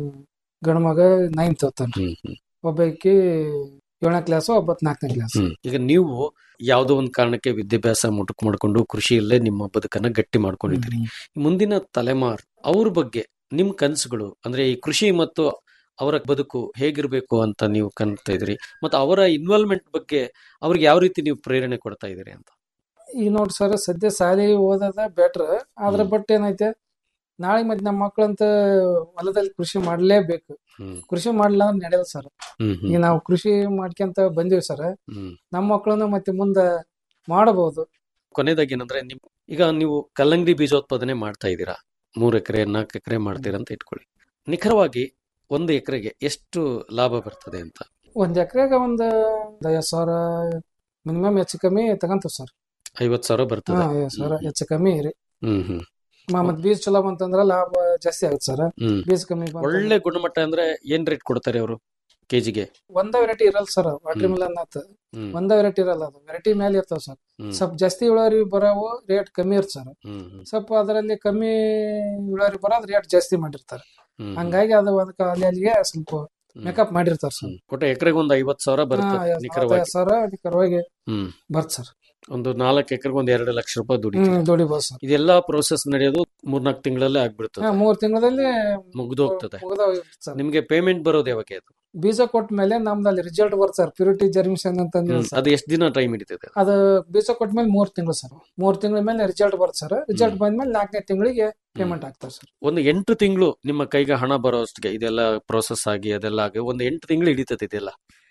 ಗಂಡ್ಮಗ ನೈನ್ತ್ ಓದ್ತಾನ ಹ್ಮ್ ಹ್ಮ್ ಒಬ್ಬಾಕಿ ಏಳನೇ ಕ್ಲಾಸ್ ಒಬ್ಬತ್ ನಾಲ್ಕನೇ ಕ್ಲಾಸ್ ಹ್ಮ್ ಈಗ ನೀವು ಯಾವುದೋ ಒಂದು ಕಾರಣಕ್ಕೆ ವಿದ್ಯಾಭ್ಯಾಸ ಮುಟುಕು ಮಾಡ್ಕೊಂಡು ಕೃಷಿಯಲ್ಲೇ ನಿಮ್ಮ ಬದುಕನ್ನ ಗಟ್ಟಿ ಮಾಡ್ಕೊಂಡಿದ್ದೀರಿ ಮುಂದಿನ ತಲೆಮಾರು ಅವ್ರ ಬಗ್ಗೆ ನಿಮ್ ಕನಸುಗಳು ಅಂದ್ರೆ ಈ ಕೃಷಿ ಮತ್ತು ಅವರ ಬದುಕು ಹೇಗಿರ್ಬೇಕು ಅಂತ ನೀವು ಕಾಣ್ತಾ ಇದ್ರಿ ಮತ್ತು ಅವರ ಇನ್ವಾಲ್ವ್ಮೆಂಟ್ ಬಗ್ಗೆ ಅವ್ರಿಗೆ ಯಾವ ರೀತಿ ನೀವು ಪ್ರೇರಣೆ ಕೊಡ್ತಾ ಇದ್ದೀರಿ ಅಂತ ಈಗ ನೋಡ್ರಿ ಸರ್ ಸದ್ಯ ಸಾಲಿ ಓದೋದ ಬೆಟ್ರ್ ಆದ್ರ ಹ್ಮ್. ಬಟ್ ಏನೈತೆ ನಾಳೆ ಮತ್ತೆ ನಮ್ಮ ಮಕ್ಳಂತ ಹೊಲದಲ್ಲಿ ಕೃಷಿ ಮಾಡ್ಲೇಬೇಕು ಹ್ಮ್ ಕೃಷಿ ಮಾಡ್ಲಿಲ್ಲ ಅಂದ್ರೆ ನಡೆಯಲ್ಲ ಸರ್ ಹ್ಮ್ ಈಗ ಹ್ಮ್ ನಾವು ಕೃಷಿ ಮಾಡ್ಕೊಂತ ಬಂದಿವಿ ಸರ್ ಹ್ಮ್ ನಮ್ಮ ಮಕ್ಳನ್ನ ಮತ್ತೆ ಮುಂದೆ ಮಾಡಬಹುದು ಕೊನೆಯದಾಗಿ ಏನಂದ್ರೆ ನಿಮ್ ಈಗ ನೀವು ಕಲ್ಲಂಗಡಿ ಬೀಜೋತ್ಪಾದನೆ ಮಾಡ್ತಾ ಇದ್ದೀರಾ ಮೂರ್ ಎಕರೆ ನಾಲ್ಕು ಎಕರೆ ಮಾಡ್ತೀರಾ ಅಂತ ಇಟ್ಕೊಳ್ಳಿ ನಿಖರವಾಗಿ ಒಂದು ಎಕರೆಗೆ ಎಷ್ಟು ಲಾಭ ಬರ್ತದೆ ಅಂತ ಒಂದ್ ಎಕರೆಗೆ ಒಂದ್ ಐವತ್ ಸಾವಿರ ಮಿನಿಮಮ್ ಹೆಚ್ಚು ಕಮ್ಮಿ ತಗಂತೀವಿ ಸರ್ ಐವತ್ ಸಾವಿರ ಹಾ ಬರ್ತದೆ ಐವತ್ ಸಾವಿರ ಹೆಚ್ಚು ಕಮ್ಮಿ ರೀ ಹ್ಮ್ ಹ್ಮ್ ಮ- ಮತ್ತ್ ಬೀಜ ಚಲೋ ಬಂತಂದ್ರ ಲಾಭ ಜಾಸ್ತಿ ಆಗುತ್ತೆ ಸರ್ ಹ್ಮ್ ಬೀಜ ಕಮ್ಮಿ ಬಂತಂದ್ರ- ಒಳ್ಳೆ ಗುಣಮಟ್ಟ ಅಂದ್ರೆ ಏನ್ ರೇಟ್ ಕೊಡ್ತಾರೆ ಅವರು ಕೆಜಿಗೆ ಒಂದ ವೆರೈಟಿ ಇರಲ್ಲ ಸರ್ ವಾಟರ್ ಮಿಲನ್ ಆತ ಹ್ಮ್ ಒಂದ ವೆರೈಟಿ ಇರಲ್ಲ ಅದು ವೆರೈಟಿ ಮೇಲೆ ಇರ್ತಾವ ಸರ್ ಹ್ಮ್ ಸ್ವಲ್ಪ ಜಾಸ್ತಿ ಇಳುವರಿ ಬರೋವು ರೇಟ್ ಕಮ್ಮಿ ಇರ್ತ ಸರ್ ಹ್ಮ್ ಹ್ಮ್ ಸ್ವಲ್ಪ ಅದರಲ್ಲಿ ಕಮ್ಮಿ ಇಳುವರಿ ಬರೋದ್ ರೇಟ್ ಜಾಸ್ತಿ ಮಾಡಿರ್ತಾರೆ ಹ್ಮ್ ಹಂಗಾಗಿ ಅದು ಒಂದ್ ಅಲ್ಲಿ ಅಲ್ಲಿಗೆ ಸ್ವಲ್ಪ ಹ್ಮ್. ಮೇಕಪ್ ಮಾಡಿರ್ತಾರೆ ಸರ್ ಹ್ಮ್. ಒಟ್ಟು ಎಕರೆಗೆ ಒಂದು ಐವತ್ ಸಾವಿರ ಬರ್ತದೆ ನಿಖರವಾಗಿ ಸಾವಿರ ನಿಖರವಾಗಿ ಹ್ಮ್ ಬರ್ತ ಸರ್ ಒಂದು ನಾಲ್ಕು ಎಕರೆಗೆ ಒಂದ್ ಎರಡು ಲಕ್ಷ ರೂಪಾಯಿ ದುಡಿತೀವಿ ಹ್ಮ್ ದುಡಿಬೋದು ಸರ್ ಇದೆಲ್ಲಾ ಪ್ರೋಸೆಸ್ ನಡೆಯೋದು ಮೂರ್ನಾಲ್ಕು ತಿಂಗಳಲ್ಲೇ ಆಗ್ಬಿಡ್ತದೆ ಹಾ ಮೂರ್ ತಿಂಗಳಲ್ಲಿ ಮುಗ್ದೋಗ್ತದೆ ಮುಗ್ದೋಗಿರುತ್ತೆ ಸರ್ ನಿಮ್ಗೆ ಪೇಮೆಂಟ್ ಬರೋದು ಯಾವಾಗ ಅದು ಬೀಜ ಕೊಟ್ಟ ಮೇಲೆ ನಮ್ದು ಅಲ್ಲಿ ರಿಸಲ್ಟ್ ಬರುತ್ತೆ ಸರ್ ಪ್ಯೂರಿಟಿ ಜರ್ಮಿಷನ್ ಅಂತ ಅಂದಿವಿ ಹ್ಮ್. ಸರ್ ಅದು ಎಷ್ಟು ದಿನ ಟೈಮ್ ಹಿಡಿತದೆ ಅದು ಬೀಜ ಕೊಟ್ಟ ಮೇಲೆ ಮೂರ್ ತಿಂಗಳು ಸರ್ ಮೂರ್ ತಿಂಗಳ ಮೇಲೆ ರಿಸಲ್ಟ್ ಬರುತ್ತೆ ಸರ್ ರಿಸಲ್ಟ್ ಬಂದ್ಮೇಲೆ ನಾಲ್ಕನೇ ತಿಂಗಳಿಗೆ ಪೇಮೆಂಟ್ ಆಗ್ತಾರೆ ಸರ್ ಒಂದು ಎಂಟು ತಿಂಗಳು ನಿಮ್ಮ ಕೈಗೆ ಹಣ ಬರೋ ಅಷ್ಟಿಗೆ ಇದೆಲ್ಲ ಪ್ರೋಸೆಸ್ ಆಗಿ ಅದೆಲ್ಲ ಆಗಿ ಒಂದು ಎಂಟು ತಿಂಗಳು ಹಿಡಿತದೆ ಇದೆಲ್ಲ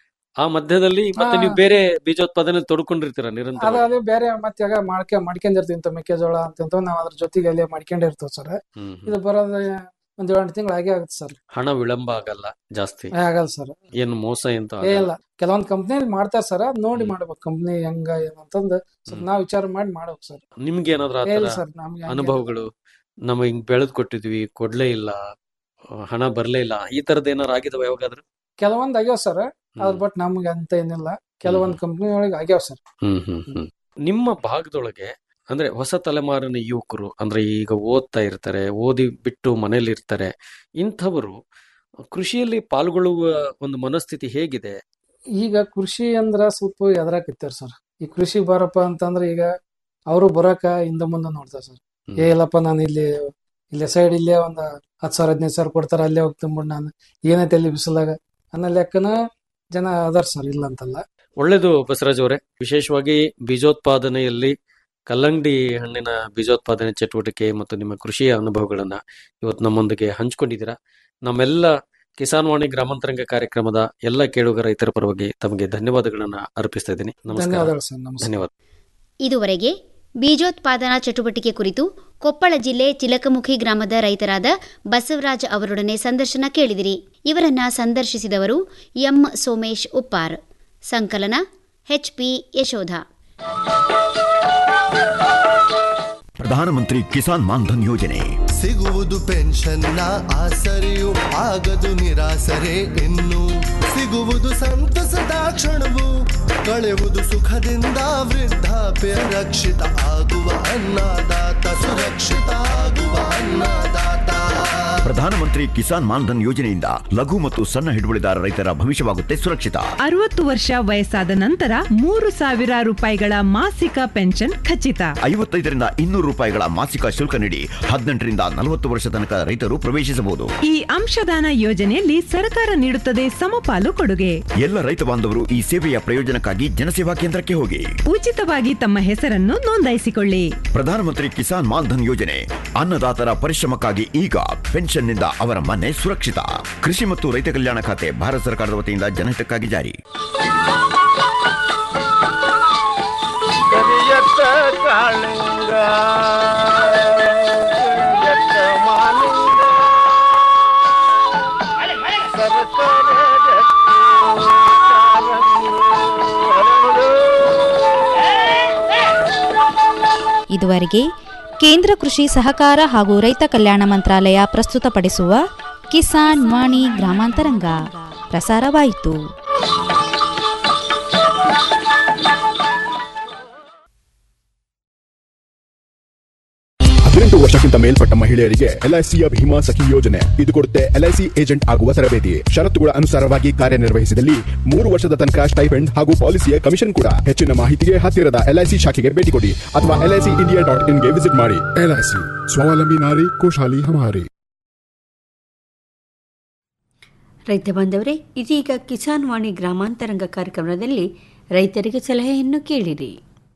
ಆ ಮಧ್ಯದಲ್ಲಿ ಮತ್ತೆ ಹಾ. ನೀವು ಬೇರೆ ಬೀಜೋತ್ಪಾದನೆ ತೊಡ್ಕೊಂಡಿರ್ತೀರ ನಿರಂತರ ಅದ ಅದು ಬೇರೆ ಮತ್ತೆ ಆಗ ಮಾಡ್ಕೆ ಮಾಡ್ಕೊಂಡಿರ್ತೀವಿ ಇಂತ ಮೆಕ್ಕೆಜೋಳ ಅಂತ ನಾವ್ ಅದ್ರ ಜೊತೆಗೆ ಅಲ್ಲೇ ಮಾಡ್ಕೊಂಡಿರ್ತೀವಿ ಸರ್ ಇದು ಬರೋದು ಒಂದ್ ಏಳೆಂಟು ತಿಂಗಳು ಆಗೇ ಆಗುತ್ತೆ ಸರ್ ಹಣ ವಿಳಂಬ ಆಗಲ್ಲ ಜಾಸ್ತಿ ಆಗಲ್ಲ ಸರ್ ಏನು ಮೋಸ ಅಂತ ಏ ಇಲ್ಲ ಕೆಲವೊಂದ್ ಕಂಪ್ನಿಯಲ್ಲಿ ಮಾಡ್ತಾರ ಸರ್ ಅದ್ ನೋಡಿ ಮಾಡ್ಬೇಕು ಕಂಪ್ನಿ ಹೆಂಗ ಏನಂತಂದು ಸ್ವಲ್ಪ ಹ್ಮ್. ನಾವ್ ವಿಚಾರ ಮಾಡಿ ಮಾಡ್ಬೇಕು ಸರ್ ನಿಮ್ಗೆ ಏನಾದ್ರು ಏ ಇಲ್ಲ ಆತರ ಸರ್ ನಮ್ಗೆ ಹಂಗೆ- ಅನುಭವಗಳು ನಮ್ಮ ಹಿಂಗ್ ಬೆಳೆದ್ ಕೊಟ್ಟಿದ್ವಿ ಕೊಡ್ಲೇ ಇಲ್ಲ ಆ, ಹಣ ಬರ್ಲೇ ಇಲ್ಲ ಈ ತರದ್ ಏನಾರು ಆಗಿದಾವ ಯಾವಾಗಾದ್ರೂ ಕೆಲವೊಂದ್ ಆಗ್ಯಾವ ಸರ್ ಅದ್ರ ಬಟ್ ನಮ್ಗೆ ಅಂತ ಏನಿಲ್ಲ ಕೆಲವೊಂದ್ ಕಂಪ್ನಿ ಒಳಗೆ ಆಗ್ಯಾವ ಸರ್ ಹ್ಮ್ ಹ್ಮ್ ಹ್ಮ್ ನಿಮ್ಮ ಭಾಗದೊಳಗೆ ಅಂದ್ರೆ ಹೊಸ ತಲೆಮಾರಿನ ಯುವಕರು ಅಂದ್ರೆ ಈಗ ಓದ್ತಾ ಇರ್ತಾರೆ ಓದಿ ಬಿಟ್ಟು ಮನೇಲಿ ಇರ್ತಾರೆ ಇಂಥವರು ಕೃಷಿಯಲ್ಲಿ ಪಾಲ್ಗೊಳ್ಳುವ ಒಂದು ಮನಸ್ಥಿತಿ ಹೇಗಿದೆ ಈಗ ಕೃಷಿ ಅಂದ್ರ ಸ್ವಲ್ಪ ಎದ್ರಾಕತ್ತಾರ ಸರ್ ಈ ಕೃಷಿ ಬರಪ್ಪ ಅಂತಂದ್ರ ಈಗ ಅವರು ಬರಕ ಹಿಂದ ಮುಂದೆ ನೋಡ್ತಾರ ಸರ್ ಹ್ಮ್. ಏ ಇಲ್ಲಪ್ಪ ನಾನು ಇಲ್ಲಿ ಇಲ್ಲಿ ಸೈಡ್ ಇಲ್ಲೇ ಒಂದ್ ಹತ್ತು ಸಾವಿರ ಹದಿನೈದು ಸಾವಿರ ಕೊಡ್ತಾರ ಅಲ್ಲೇ ಹೋಗಿ ತುಂಬಿಡ್ ನಾನು ಏನೈತೆ ಅಲ್ಲಿ ಬಿಸಿಲಾಗ ಅನ್ನೋ ಲೆಕ್ಕನ ಜನ ಅದಾರ ಸರ್ ಇಲ್ಲ ಅಂತಲ್ಲ ಒಳ್ಳೇದು ಬಸವರಾಜ್ ಅವರೇ ವಿಶೇಷವಾಗಿ ಬೀಜೋತ್ಪಾದನೆಯಲ್ಲಿ ಕಲ್ಲಂಗಡಿ ಹಣ್ಣಿನ ಬೀಜೋತ್ಪಾದನೆ ಚಟುವಟಿಕೆ ಮತ್ತು ನಿಮ್ಮ ಕೃಷಿಯ ಅನುಭವಗಳನ್ನ ಇವತ್ತು ನಮ್ಮೊಂದಿಗೆ ಹಂಚಿಕೊಂಡಿದ್ದೀರಾ ನಮ್ಮೆಲ್ಲ ಕಿಸಾನ್ ವಾಣಿ ಗ್ರಾಮಾಂತರಂಗ ಕಾರ್ಯಕ್ರಮದ ಎಲ್ಲ ಕೇಳುಗ ರೈತರ ಪರವಾಗಿ ತಮಗೆ ಧನ್ಯವಾದಗಳನ್ನ ಅರ್ಪಿಸ್ತಾ ಇದ್ದೀನಿ ನಮಸ್ಕಾರ ಧನ್ಯವಾದಗಳು ಸರ್ ನಮಸ್ಕಾರ ಧನ್ಯವಾದ ಇದುವರೆಗೆ ಬೀಜೋತ್ಪಾದನಾ ಚಟುವಟಿಕೆ ಕುರಿತು ಕೊಪ್ಪಳ ಜಿಲ್ಲೆ ಚಿಲಕಮುಖಿ ಗ್ರಾಮದ ರೈತರಾದ ಬಸವರಾಜ್ ಅವರೊಡನೆ ಸಂದರ್ಶನ ಕೇಳಿದಿರಿ ಇವರನ್ನ ಸಂದರ್ಶಿಸಿದವರು ಎಂ ಸೋಮೇಶ್ ಉಪ್ಪಾರ್ ಸಂಕಲನ ಎಚ್ಪಿ ಯಶೋಧ ಪ್ರಧಾನಮಂತ್ರಿ ಕಿಸಾನ್ ಮಾನ್ಧನ್ ಯೋಜನೆ ಸಿಗುವುದು ಪೆನ್ಷನ್ನ ಆಸರೆಯು ಆಗದು ನಿರಾಸರೆ ಇನ್ನು ಸಿಗುವುದು ಸಂತಸದ ಕ್ಷಣವು ಕಳೆವುದು ಸುಖದಿಂದ ವೃದ್ಧಾಪ್ಯ ರಕ್ಷಿತ ಆಗುವ ಅನ್ನದಾತ ಸುರಕ್ಷಿತ ಆಗುವ ಅನ್ನದಾತ ಪ್ರಧಾನಮಂತ್ರಿ ಕಿಸಾನ್ ಮಾನ್ಧನ್ ಯೋಜನೆಯಿಂದ ಲಘು ಮತ್ತು ಸಣ್ಣ ಹಿಡುವಳಿದಾರ ರೈತರ ಭವಿಷ್ಯವಾಗುತ್ತೆ ಸುರಕ್ಷಿತ ಅರವತ್ತು ವರ್ಷ ವಯಸ್ಸಾದ ನಂತರ ಮೂರು ಸಾವಿರ ರೂಪಾಯಿಗಳ ಮಾಸಿಕ ಪೆನ್ಷನ್ ಖಚಿತ ಐವತ್ತೈದರಿಂದ ಇನ್ನೂರು ರೂಪಾಯಿಗಳ ಮಾಸಿಕ ಶುಲ್ಕ ನೀಡಿ ಹದಿನೆಂಟರಿಂದ ನಲವತ್ತು ವರ್ಷ ತನಕ ರೈತರು ಪ್ರವೇಶಿಸಬಹುದು ಈ ಅಂಶದಾನ ಯೋಜನೆಯಲ್ಲಿ ಸರ್ಕಾರ ನೀಡುತ್ತದೆ ಸಮಪಾಲು ಕೊಡುಗೆ ಎಲ್ಲ ರೈತ ಬಾಂಧವರು ಈ ಸೇವೆಯ ಪ್ರಯೋಜನಕ್ಕಾಗಿ ಜನಸೇವಾ ಕೇಂದ್ರಕ್ಕೆ ಹೋಗಿ ಉಚಿತವಾಗಿ ತಮ್ಮ ಹೆಸರನ್ನು ನೋಂದಾಯಿಸಿಕೊಳ್ಳಿ ಪ್ರಧಾನಮಂತ್ರಿ ಕಿಸಾನ್ ಮಾನ್ಧನ್ ಯೋಜನೆ ಅನ್ನದಾತರ ಪರಿಶ್ರಮಕ್ಕಾಗಿ ಈಗ ಪೆನ್ಷನ್ನಿಂದ ಅವರ ಮನೆ ಸುರಕ್ಷಿತ ಕೃಷಿ ಮತ್ತು ರೈತ ಕಲ್ಯಾಣ ಖಾತೆ ಭಾರತ ಸರ್ಕಾರದ ವತಿಯಿಂದ ಜನಹಿತಕ್ಕಾಗಿ ಜಾರಿ ಕರಿಯತ್ತ ಕಾಳಿಂಗ ಕರಿಯತ್ತ ಮಾಲಿಂಗ ಸರಸರ ಜಟ್ಟಿ ಕಾರಂಗಿ ಹರಳು. ಇದುವರೆಗೆ ಕೇಂದ್ರ ಕೃಷಿ ಸಹಕಾರ ಹಾಗೂ ರೈತ ಕಲ್ಯಾಣ ಮಂತ್ರಾಲಯ ಪ್ರಸ್ತುತಪಡಿಸುವ ಕಿಸಾನ್ ವಾಣಿ ಗ್ರಾಮಾಂತರಂಗ ಪ್ರಸಾರವಾಯಿತು ಹದಿನೆಂಟು ವರ್ಷಕ್ಕಿಂತ ಮೇಲ್ಪಟ್ಟ ಮಹಿಳೆಯರಿಗೆ ಎಲ್ಐಸಿಯ ಭೀಮಾ ಸಖಿ ಯೋಜನೆ ಇದು ಕೊಡುತ್ತೆ ಎಲ್ಐಸಿ ಏಜೆಂಟ್ ಆಗುವ ತರಬೇತಿ ಷರತ್ತುಗಳ ಅನುಸಾರವಾಗಿ ಕಾರ್ಯನಿರ್ವಹಿಸಿದಲ್ಲಿ ಮೂರು ವರ್ಷದ ತನಕ ಸ್ಟೈಫೆಂಡ್ ಹಾಗೂ ಪಾಲಿಸಿಯ ಕಮಿಷನ್ ಕೂಡ ಹೆಚ್ಚಿನ ಮಾಹಿತಿಗೆ ಹತ್ತಿರದ ಎಲ್ಐಸಿ ಶಾಖೆಗೆ ಭೇಟಿ ಕೊಡಿ ಅಥವಾ ಎಲ್ಐಸಿ ಇಂಡಿಯಾ ಡಾಟ್ ಇನ್ಗೆ ವಿಸಿಟ್ ಮಾಡಿ ಎಲ್ಐಸಿ ಸ್ವಾವಲಂಬಿ ನಾರಿ ಖುಷಾಲಿ ಹಮಾರಿ ರೈತ ಬಾಂಧವರೇ ಇದೀಗ ಕಿಸಾನ್ ವಾಣಿ ಗ್ರಾಮಾಂತರಂಗ ಕಾರ್ಯಕ್ರಮದಲ್ಲಿ ರೈತರಿಗೆ ಸಲಹೆಯನ್ನು ಕೇಳಿರಿ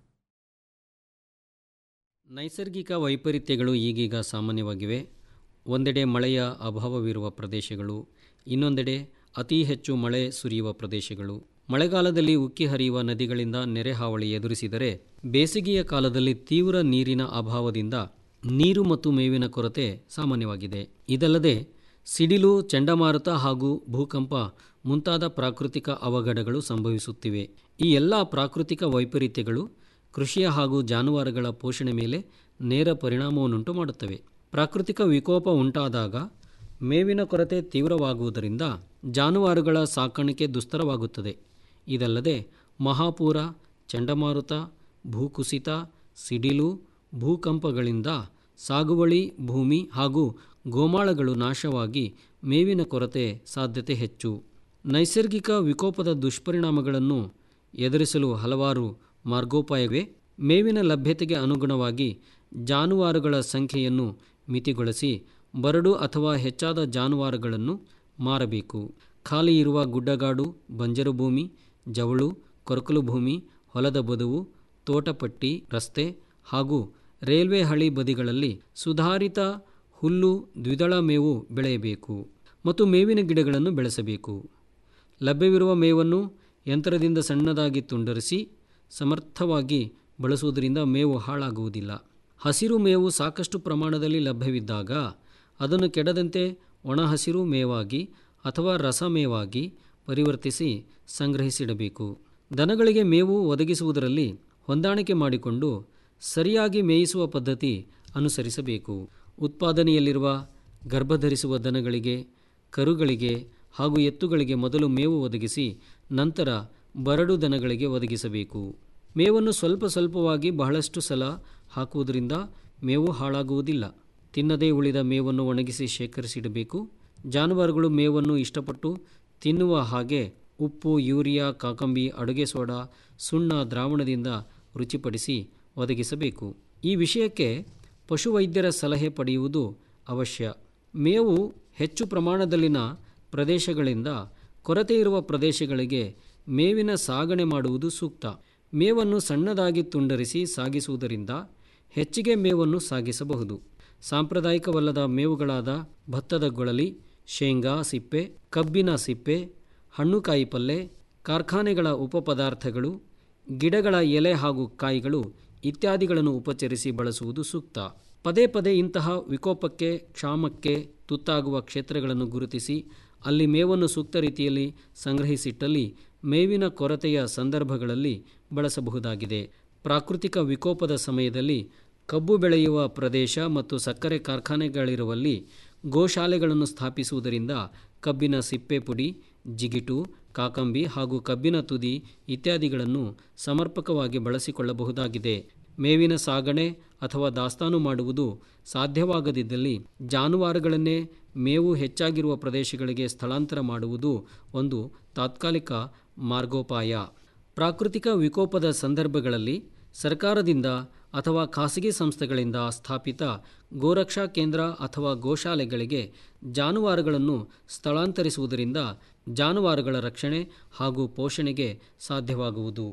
ನೈಸರ್ಗಿಕ ವೈಪರೀತ್ಯಗಳು ಈಗೀಗ ಸಾಮಾನ್ಯವಾಗಿವೆ ಒಂದೆಡೆ ಮಳೆಯ ಅಭಾವವಿರುವ ಪ್ರದೇಶಗಳು ಇನ್ನೊಂದೆಡೆ ಅತಿ ಹೆಚ್ಚು ಮಳೆ ಸುರಿಯುವ ಪ್ರದೇಶಗಳು ಮಳೆಗಾಲದಲ್ಲಿ ಉಕ್ಕಿ ಹರಿಯುವ ನದಿಗಳಿಂದ ನೆರೆ ಹಾವಳಿ ಎದುರಿಸಿದರೆ ಬೇಸಿಗೆಯ ಕಾಲದಲ್ಲಿ ತೀವ್ರ ನೀರಿನ ಅಭಾವದಿಂದ ನೀರು ಮತ್ತು ಮೇವಿನ ಕೊರತೆ ಸಾಮಾನ್ಯವಾಗಿದೆ ಇದಲ್ಲದೆ ಸಿಡಿಲು ಚಂಡಮಾರುತ ಹಾಗೂ ಭೂಕಂಪ ಮುಂತಾದ ಪ್ರಾಕೃತಿಕ ಅವಘಡಗಳು ಸಂಭವಿಸುತ್ತಿವೆ ಈ ಎಲ್ಲ ಪ್ರಾಕೃತಿಕ ವೈಪರೀತ್ಯಗಳು ಕೃಷಿಯ ಹಾಗೂ ಜಾನುವಾರುಗಳ ಪೋಷಣೆ ಮೇಲೆ ನೇರ ಪರಿಣಾಮವನ್ನುಂಟು ಮಾಡುತ್ತವೆ ಪ್ರಾಕೃತಿಕ ವಿಕೋಪ ಉಂಟಾದಾಗ ಮೇವಿನ ಕೊರತೆ ತೀವ್ರವಾಗುವುದರಿಂದ ಜಾನುವಾರುಗಳ ಸಾಕಾಣಿಕೆ ದುಸ್ತರವಾಗುತ್ತದೆ ಇದಲ್ಲದೆ ಮಹಾಪೂರ ಚಂಡಮಾರುತ ಭೂಕುಸಿತ ಸಿಡಿಲು ಭೂಕಂಪಗಳಿಂದ ಸಾಗುವಳಿ ಭೂಮಿ ಹಾಗೂ ಗೋಮಾಳಗಳು ನಾಶವಾಗಿ ಮೇವಿನ ಕೊರತೆ ಸಾಧ್ಯತೆ ಹೆಚ್ಚು ನೈಸರ್ಗಿಕ ವಿಕೋಪದ ದುಷ್ಪರಿಣಾಮಗಳನ್ನು ಎದುರಿಸಲು ಹಲವಾರು ಮಾರ್ಗೋಪಾಯವಿವೆ ಮೇವಿನ ಲಭ್ಯತೆಗೆ ಅನುಗುಣವಾಗಿ ಜಾನುವಾರುಗಳ ಸಂಖ್ಯೆಯನ್ನು ಮಿತಿಗೊಳಿಸಿ ಬರಡು ಅಥವಾ ಹೆಚ್ಚಾದ ಜಾನುವಾರುಗಳನ್ನು ಮಾರಬೇಕು ಖಾಲಿ ಇರುವ ಗುಡ್ಡಗಾಡು ಬಂಜರು ಭೂಮಿ ಜವಳು ಕೊರಕಲು ಭೂಮಿ ಹೊಲದ ಬದುವು ತೋಟಪಟ್ಟಿ ರಸ್ತೆ ಹಾಗೂ ರೈಲ್ವೆ ಹಳಿ ಬದಿಗಳಲ್ಲಿ ಸುಧಾರಿತ ಹುಲ್ಲು ದ್ವಿದಳ ಮೇವು ಬೆಳೆಯಬೇಕು ಮತ್ತು ಮೇವಿನ ಗಿಡಗಳನ್ನು ಬೆಳೆಸಬೇಕು ಲಭ್ಯವಿರುವ ಮೇವನ್ನು ಯಂತ್ರದಿಂದ ಸಣ್ಣದಾಗಿ ತುಂಡರಿಸಿ ಸಮರ್ಥವಾಗಿ ಬಳಸುವುದರಿಂದ ಮೇವು ಹಾಳಾಗುವುದಿಲ್ಲ ಹಸಿರು ಮೇವು ಸಾಕಷ್ಟು ಪ್ರಮಾಣದಲ್ಲಿ ಲಭ್ಯವಿದ್ದಾಗ ಅದನ್ನು ಕೆಡದಂತೆ ಒಣ ಹಸಿರು ಮೇವಾಗಿ ಅಥವಾ ರಸಮೇವಾಗಿ ಪರಿವರ್ತಿಸಿ ಸಂಗ್ರಹಿಸಿಡಬೇಕು ದನಗಳಿಗೆ ಮೇವು ಒದಗಿಸುವುದರಲ್ಲಿ ಹೊಂದಾಣಿಕೆ ಮಾಡಿಕೊಂಡು ಸರಿಯಾಗಿ ಮೇಯಿಸುವ ಪದ್ಧತಿ ಅನುಸರಿಸಬೇಕು ಉತ್ಪಾದನೆಯಲ್ಲಿರುವ ಗರ್ಭಧರಿಸುವ ದನಗಳಿಗೆ ಕರುಗಳಿಗೆ ಹಾಗೂ ಎತ್ತುಗಳಿಗೆ ಮೊದಲು ಮೇವು ಒದಗಿಸಿ ನಂತರ ಬರಡು ದನಗಳಿಗೆ ಒದಗಿಸಬೇಕು ಮೇವನ್ನು ಸ್ವಲ್ಪ ಸ್ವಲ್ಪವಾಗಿ ಬಹಳಷ್ಟು ಸಲ ಹಾಕುವುದರಿಂದ ಮೇವು ಹಾಳಾಗುವುದಿಲ್ಲ ತಿನ್ನದೇ ಉಳಿದ ಮೇವನ್ನು ಒಣಗಿಸಿ ಶೇಖರಿಸಿಡಬೇಕು ಜಾನುವಾರುಗಳು ಮೇವನ್ನು ಇಷ್ಟಪಟ್ಟು ತಿನ್ನುವ ಹಾಗೆ ಉಪ್ಪು ಯೂರಿಯಾ ಕಾಕಂಬಿ ಅಡುಗೆ ಸೋಡಾ ಸುಣ್ಣ ದ್ರಾವಣದಿಂದ ರುಚಿಪಡಿಸಿ ಒದಗಿಸಬೇಕು ಈ ವಿಷಯಕ್ಕೆ ಪಶುವೈದ್ಯರ ಸಲಹೆ ಪಡೆಯುವುದು ಅವಶ್ಯ ಮೇವು ಹೆಚ್ಚು ಪ್ರಮಾಣದಲ್ಲಿನ ಪ್ರದೇಶಗಳಿಂದ ಕೊರತೆ ಇರುವ ಪ್ರದೇಶಗಳಿಗೆ ಮೇವಿನ ಸಾಗಣೆ ಮಾಡುವುದು ಸೂಕ್ತ ಮೇವನ್ನು ಸಣ್ಣದಾಗಿ ತುಂಡರಿಸಿ ಸಾಗಿಸುವುದರಿಂದ ಹೆಚ್ಚಿಗೆ ಮೇವನ್ನು ಸಾಗಿಸಬಹುದು ಸಾಂಪ್ರದಾಯಿಕವಲ್ಲದ ಮೇವುಗಳಾದ ಭತ್ತದ ಗೊಳಲಿ ಶೇಂಗಾ ಸಿಪ್ಪೆ ಕಬ್ಬಿನ ಸಿಪ್ಪೆ ಹಣ್ಣುಕಾಯಿ ಪಲ್ಲೆ ಕಾರ್ಖಾನೆಗಳ ಉಪಪದಾರ್ಥಗಳು ಗಿಡಗಳ ಎಲೆ ಹಾಗೂ ಕಾಯಿಗಳು ಇತ್ಯಾದಿಗಳನ್ನು ಉಪಚರಿಸಿ ಬಳಸುವುದು ಸೂಕ್ತ ಪದೇ ಪದೇ ಇಂತಹ ವಿಕೋಪಕ್ಕೆ ಕ್ಷಾಮಕ್ಕೆ ತುತ್ತಾಗುವ ಕ್ಷೇತ್ರಗಳನ್ನು ಗುರುತಿಸಿ ಅಲ್ಲಿ ಮೇವನ್ನು ಸೂಕ್ತ ರೀತಿಯಲ್ಲಿ ಸಂಗ್ರಹಿಸಿಟ್ಟಲ್ಲಿ ಮೇವಿನ ಕೊರತೆಯ ಸಂದರ್ಭಗಳಲ್ಲಿ ಬಳಸಬಹುದಾಗಿದೆ ಪ್ರಾಕೃತಿಕ ವಿಕೋಪದ ಸಮಯದಲ್ಲಿ ಕಬ್ಬು ಬೆಳೆಯುವ ಪ್ರದೇಶ ಮತ್ತು ಸಕ್ಕರೆ ಕಾರ್ಖಾನೆಗಳಿರುವಲ್ಲಿ ಗೋಶಾಲೆಗಳನ್ನು ಸ್ಥಾಪಿಸುವುದರಿಂದ ಕಬ್ಬಿನ ಸಿಪ್ಪೆ ಪುಡಿ ಜಿಗಿಟು ಕಾಕಂಬಿ ಹಾಗೂ ಕಬ್ಬಿನ ತುದಿ ಇತ್ಯಾದಿಗಳನ್ನು ಸಮರ್ಪಕವಾಗಿ ಬಳಸಿಕೊಳ್ಳಬಹುದಾಗಿದೆ ಮೇವಿನ ಸಾಗಣೆ ಅಥವಾ ದಾಸ್ತಾನು ಮಾಡುವುದು ಸಾಧ್ಯವಾಗದಿದ್ದಲ್ಲಿ ಜಾನುವಾರುಗಳನ್ನೇ ಮೇವು ಹೆಚ್ಚಾಗಿರುವ ಪ್ರದೇಶಗಳಿಗೆ ಸ್ಥಳಾಂತರ ಮಾಡುವುದು ಒಂದು ತಾತ್ಕಾಲಿಕ ಮಾರ್ಗೋಪಾಯ ಪ್ರಾಕೃತಿಕ ವಿಕೋಪದ ಸಂದರ್ಭಗಳಲ್ಲಿ ಸರ್ಕಾರದಿಂದ ಅಥವಾ ಖಾಸಗಿ ಸಂಸ್ಥೆಗಳಿಂದ ಸ್ಥಾಪಿತ ಗೋರಕ್ಷಾ ಕೇಂದ್ರ ಅಥವಾ ಗೋಶಾಲೆಗಳಿಗೆ ಜಾನುವಾರುಗಳನ್ನು ಸ್ಥಳಾಂತರಿಸುವುದರಿಂದ ಜಾನುವಾರುಗಳ ರಕ್ಷಣೆ ಹಾಗೂ ಪೋಷಣೆಗೆ ಸಾಧ್ಯವಾಗುವುದು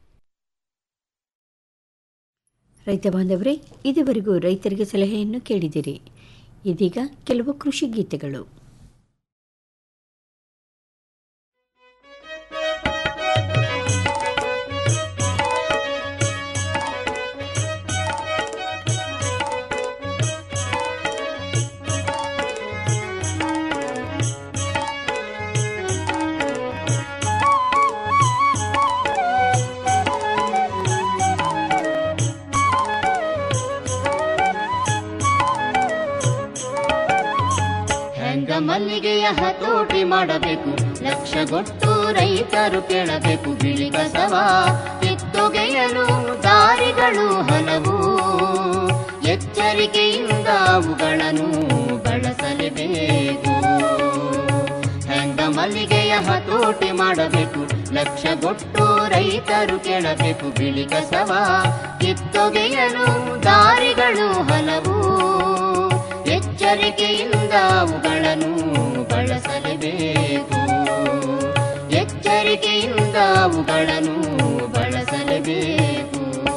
ರೈತ ಬಾಂಧವರೇ ಇದುವರೆಗೂ ರೈತರಿಗೆ ಸಲಹೆಯನ್ನು ಕೇಳಿದಿರಿ ಇದೀಗ ಕೆಲವು ಕೃಷಿ ಗೀತೆಗಳು ಹೆಂಗ ಮಲ್ಲಿಗೆಯ ಹತೋಟಿ ಮಾಡಬೇಕು ಲಕ್ಷಗೊಟ್ಟು ರೈತರು ಕೇಳಬೇಕು ಬಿಳಿ ಕಸವ ಕಿತ್ತೊಗೆಯಲು ದಾರಿಗಳು ಹಲವು ಎಚ್ಚರಿಕೆಯಿಂದ ಅವುಗಳನ್ನು ಬಳಸಲೇಬೇಕು ಹೆಂಗ ಮಲ್ಲಿಗೆಯ ಹತೋಟಿ ಮಾಡಬೇಕು ಲಕ್ಷಗೊಟ್ಟು ರೈತರು ಕೇಳಬೇಕು ಬಿಳಿ ಕಸವ ಕಿತ್ತೊಗೆಯಲು ದಾರಿಗಳು ಹಲವು ಎಚ್ಚರಿಕೆಯಿಂದ ಅವುಗಳನ್ನು ಬಳಸಲೇಬೇಕು ಎಚ್ಚರಿಕೆಯಿಂದ ಅವುಗಳನ್ನು ಬಳಸಲೇಬೇಕು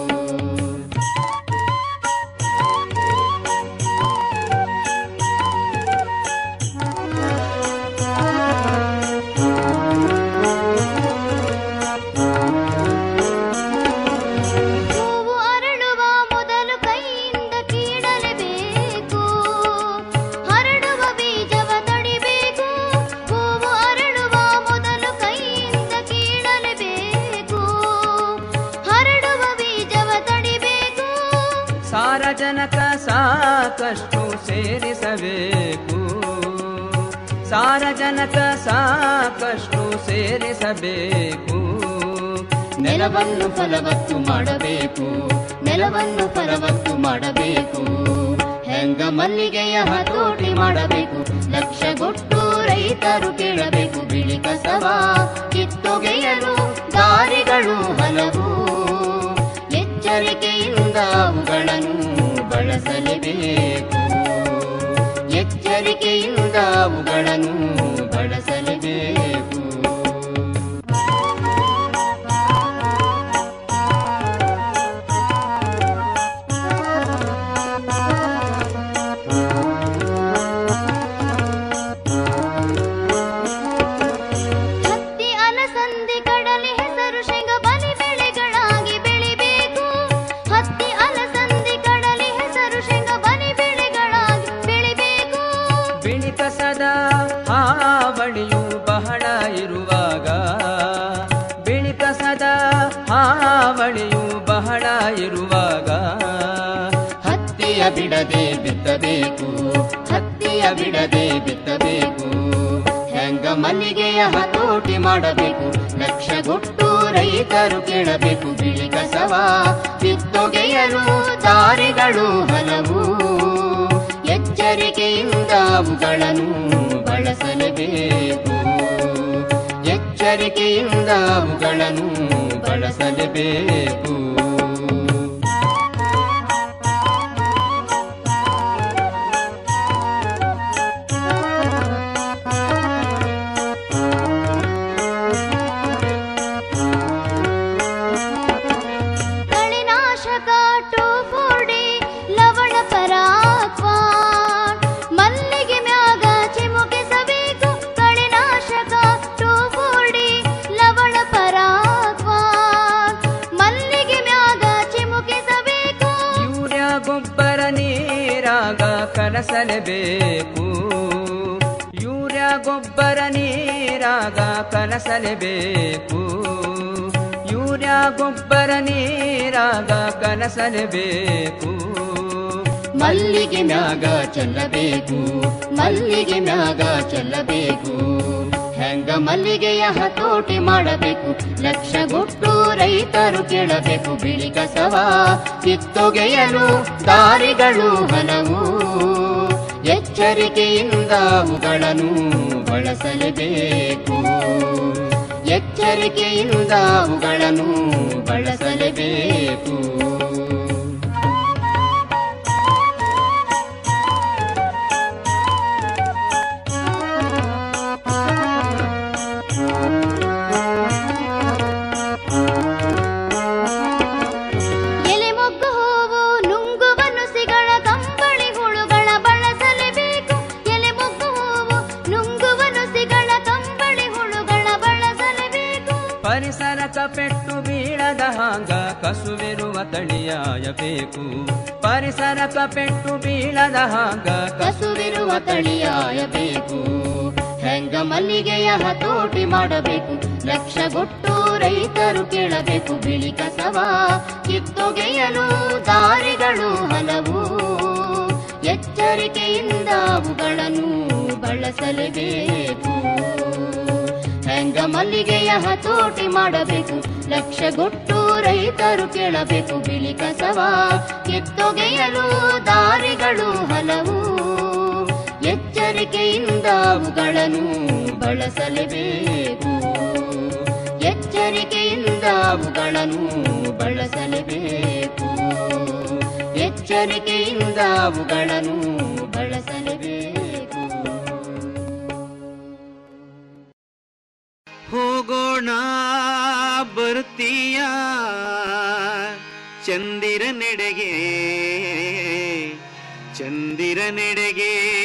ಹೂವು ಅರಳುವ ಮೊದಲು ಕೈಯಿಂದ ಕೀಳಲೇಬೇಕು ಹರಡುವ ಬೀಜವ ತಡಿಬೇಕು ಹೂವು ಅರಳುವ ಮೊದಲು ಕೈಯಿಂದ ಕೀಳಲೇಬೇಕು ಹರಡುವ ಬೀಜವ ತಡಿಬೇಕು ಸಾರಜನಕ ಸಾಕಷ್ಟು ಸೇರಿಸಬೇಕು ಸಾರಜನಕ ಸಾಕಷ್ಟು ಸೇರಿಸಬೇಕು ನೆಲವನ್ನು ಫಲವತ್ತು ಮಾಡಬೇಕು ನೆಲವನ್ನು ಫಲವತ್ತು ಮಾಡಬೇಕು ಹೆಂಗ ಮಲ್ಲಿಗೆಯ ಹತೋಟಿ ಮಾಡಬೇಕು ಲಕ್ಷಗೊಟ್ಟು ರೈತರು ಕೇಳಬೇಕು ಬಿಳಿ ಕಸವ ಕಿತ್ತೊಗೆಯಲು ದಾರಿಗಳು ಹಲವು ಎಚ್ಚರಿಕೆಯಿಂದ ಅವುಗಳನ್ನು ಬಳಸಲೇಬೇಕು ಎಚ್ಚರಿಕೆಯಿಂದ ಅವುಗಳನ್ನು ಬಳಸಲೇಬೇಕು ಹತ್ತಿ ಅಲಸಂದಿ ಕಡಲೆ ಹೆಸರು ಶೇಂಗ ಬಲಿ ಬೆಳೆಗಳಾಗಿ ಬೆಳಿಬೇಕು ಹತ್ತಿ ಅಲಸಂದಿ ಕಡಲೆ ಹೆಸರು ಶೇಂಗ ಬಲಿ ಬೆಳೆಗಳಾಗಿ ಬೆಳಿಬೇಕು ಬಿಳಿ ಕಸದ ಹಾವಳಿಯು ಬಹಳ ಇರುವಾಗ ಬಿಳಿ ಕಸದ ಹಾವಳಿಯು ಬಹಳ ಇರುವಾಗ ಹತ್ತಿಯ ಬಿಡದೆ ಬಿತ್ತಬೇಕು ಹತ್ತಿಯ ಬಿಡದೆ ಬಿತ್ತಬೇಕು ಹೆಂಗ ಮಲ್ಲಿಗೆಯ ಹತೋಟಿ ಮಾಡಬೇಕು ಲಕ್ಷಗೊಟ್ಟು ರೈತರು ಕೇಳಬೇಕು ಬಿಳಿ ಕಸವ ಕಿತ್ತೊಗೆಯಲು ದಾರಿಗಳು ಹಲವು ಎಚ್ಚರಿಕೆಯಿಂದ ಅವುಗಳನ್ನು ಬಳಸಲೇಬೇಕು ಎಚ್ಚರಿಕೆಯಿಂದ ಅವುಗಳನ್ನು ಬಳಸಲೇಬೇಕು ಕಳೆನಾಶಕ ಟೋಫೋಡಿ ಲವಣ ಪರಾಕ್ವಾನ್ ಮಲ್ಲಿಗೆ ಮ್ಯಾಗ ಚಿಮುಕಿಸಬೇಕು ಕಳೆನಾಶಕ ಟೋಫೋಡಿ ಲವಣ ಪರಾಕ್ವಾನ್ ಮಲ್ಲಿಗೆ ಮ್ಯಾಗ ಚಿಮುಕಿಸಬೇಕು ಯೂರಿಯಾ ಗೊಬ್ಬರ ನೀರಾಗ ಕಲಸಲೇಬೇಕು ಯೂರಿಯಾ ಗೊಬ್ಬರ ನೀರಾಗ ಕಲಸಲೇಬೇಕು ಯೂರಿಯಾ ಗೊಬ್ಬರ ನೀರಾಗ ಕಲಸಲೇಬೇಕು ಮಲ್ಲಿಗೆ ಮ್ಯಾಗ ಚೆಲ್ಲಬೇಕು ಮಲ್ಲಿಗೆ ಮ್ಯಾಗ ಚೆಲ್ಲಬೇಕು ಹೆಂಗ ಮಲ್ಲಿಗೆಯ ಹತೋಟಿ ಮಾಡಬೇಕು ಲಕ್ಷಗೊಟ್ಟು ರೈತರು ಕೇಳಬೇಕು ಬಿಳಿ ಕಸವ ಕಿತ್ತೊಗೆಯಲು ದಾರಿಗಳು ಹಲವು ಎಚ್ಚರಿಕೆಯಿಂದ ಅವುಗಳನ್ನು ಬಳಸಲೇಬೇಕು ಎಚ್ಚರಿಕೆಯಿಂದ ಅವುಗಳನ್ನು ಬಳಸಲೇಬೇಕು ಎಲೆ ಮೊಗ್ಗು ಹೂವು ನುಂಗುವ ನುಸಿಗಳ ಕಂಬಳಿ ಹುಳುಗಳ ಬಳಸಲೇಬೇಕು ಎಲೆ ಮೊಗ್ಗು ಹೂವು ನುಂಗುವ ನುಸಿಗಳ ಕಂಬಳಿ ಹುಳುಗಳ ಬಳಸಲೇಬೇಕು ಪರಿಸರಕ ಪೆಟ್ಟು ಬೀಳದ ಹಾಂಗ ಕಸುವಿರುವ ತಳಿಯಾಯಬೇಕು ಪರಿಸರಕ ಪೆಟ್ಟು ಬೀಳದ ಹಾಂಗ ಕಸುವಿರುವ ತಳಿಯಾಯಬೇಕು ಹೆಂಗ ಮಲ್ಲಿಗೆಯ ಹತೋಟಿ ಮಾಡಬೇಕು ಲಕ್ಷಗೊಟ್ಟು ರೈತರು ಕೇಳಬೇಕು ಬಿಳಿ ಕಸವ ಕಿತ್ತೊಗೆಯಲು ದಾರಿಗಳು ಹಲವು ಎಚ್ಚರಿಕೆಯಿಂದ ಅವುಗಳನ್ನು ಬಳಸಲೇಬೇಕು ಹೆಂಗ ಮಲ್ಲಿಗೆಯ ಹತೋಟಿ ಮಾಡಬೇಕು ಲಕ್ಷಗೊಟ್ಟು ರೈತರು ಕೇಳಬೇಕು ಬಿಳಿ ಕಸವ ಕಿತ್ತೊಗೆಯಲು ದಾರಿಗಳು ಹಲವು ಎಚ್ಚರಿಕೆಯಿಂದ ಅವುಗಳನ್ನು ಬಳಸಲೇಬೇಕು ಎಚ್ಚರಿಕೆಯಿಂದ ಅವುಗಳನ್ನು ಬಳಸಲೇಬೇಕು ಎಚ್ಚರಿಕೆಯಿಂದ ಅವುಗಳನ್ನು ಬಳಸಲೇಬೇಕು ಹೋಗೋಣ ಬರ್ತೀಯ ಚಂದಿರ ನೆಡೆಗೆ ಚಂದಿರ ನೆಡೆಗೆ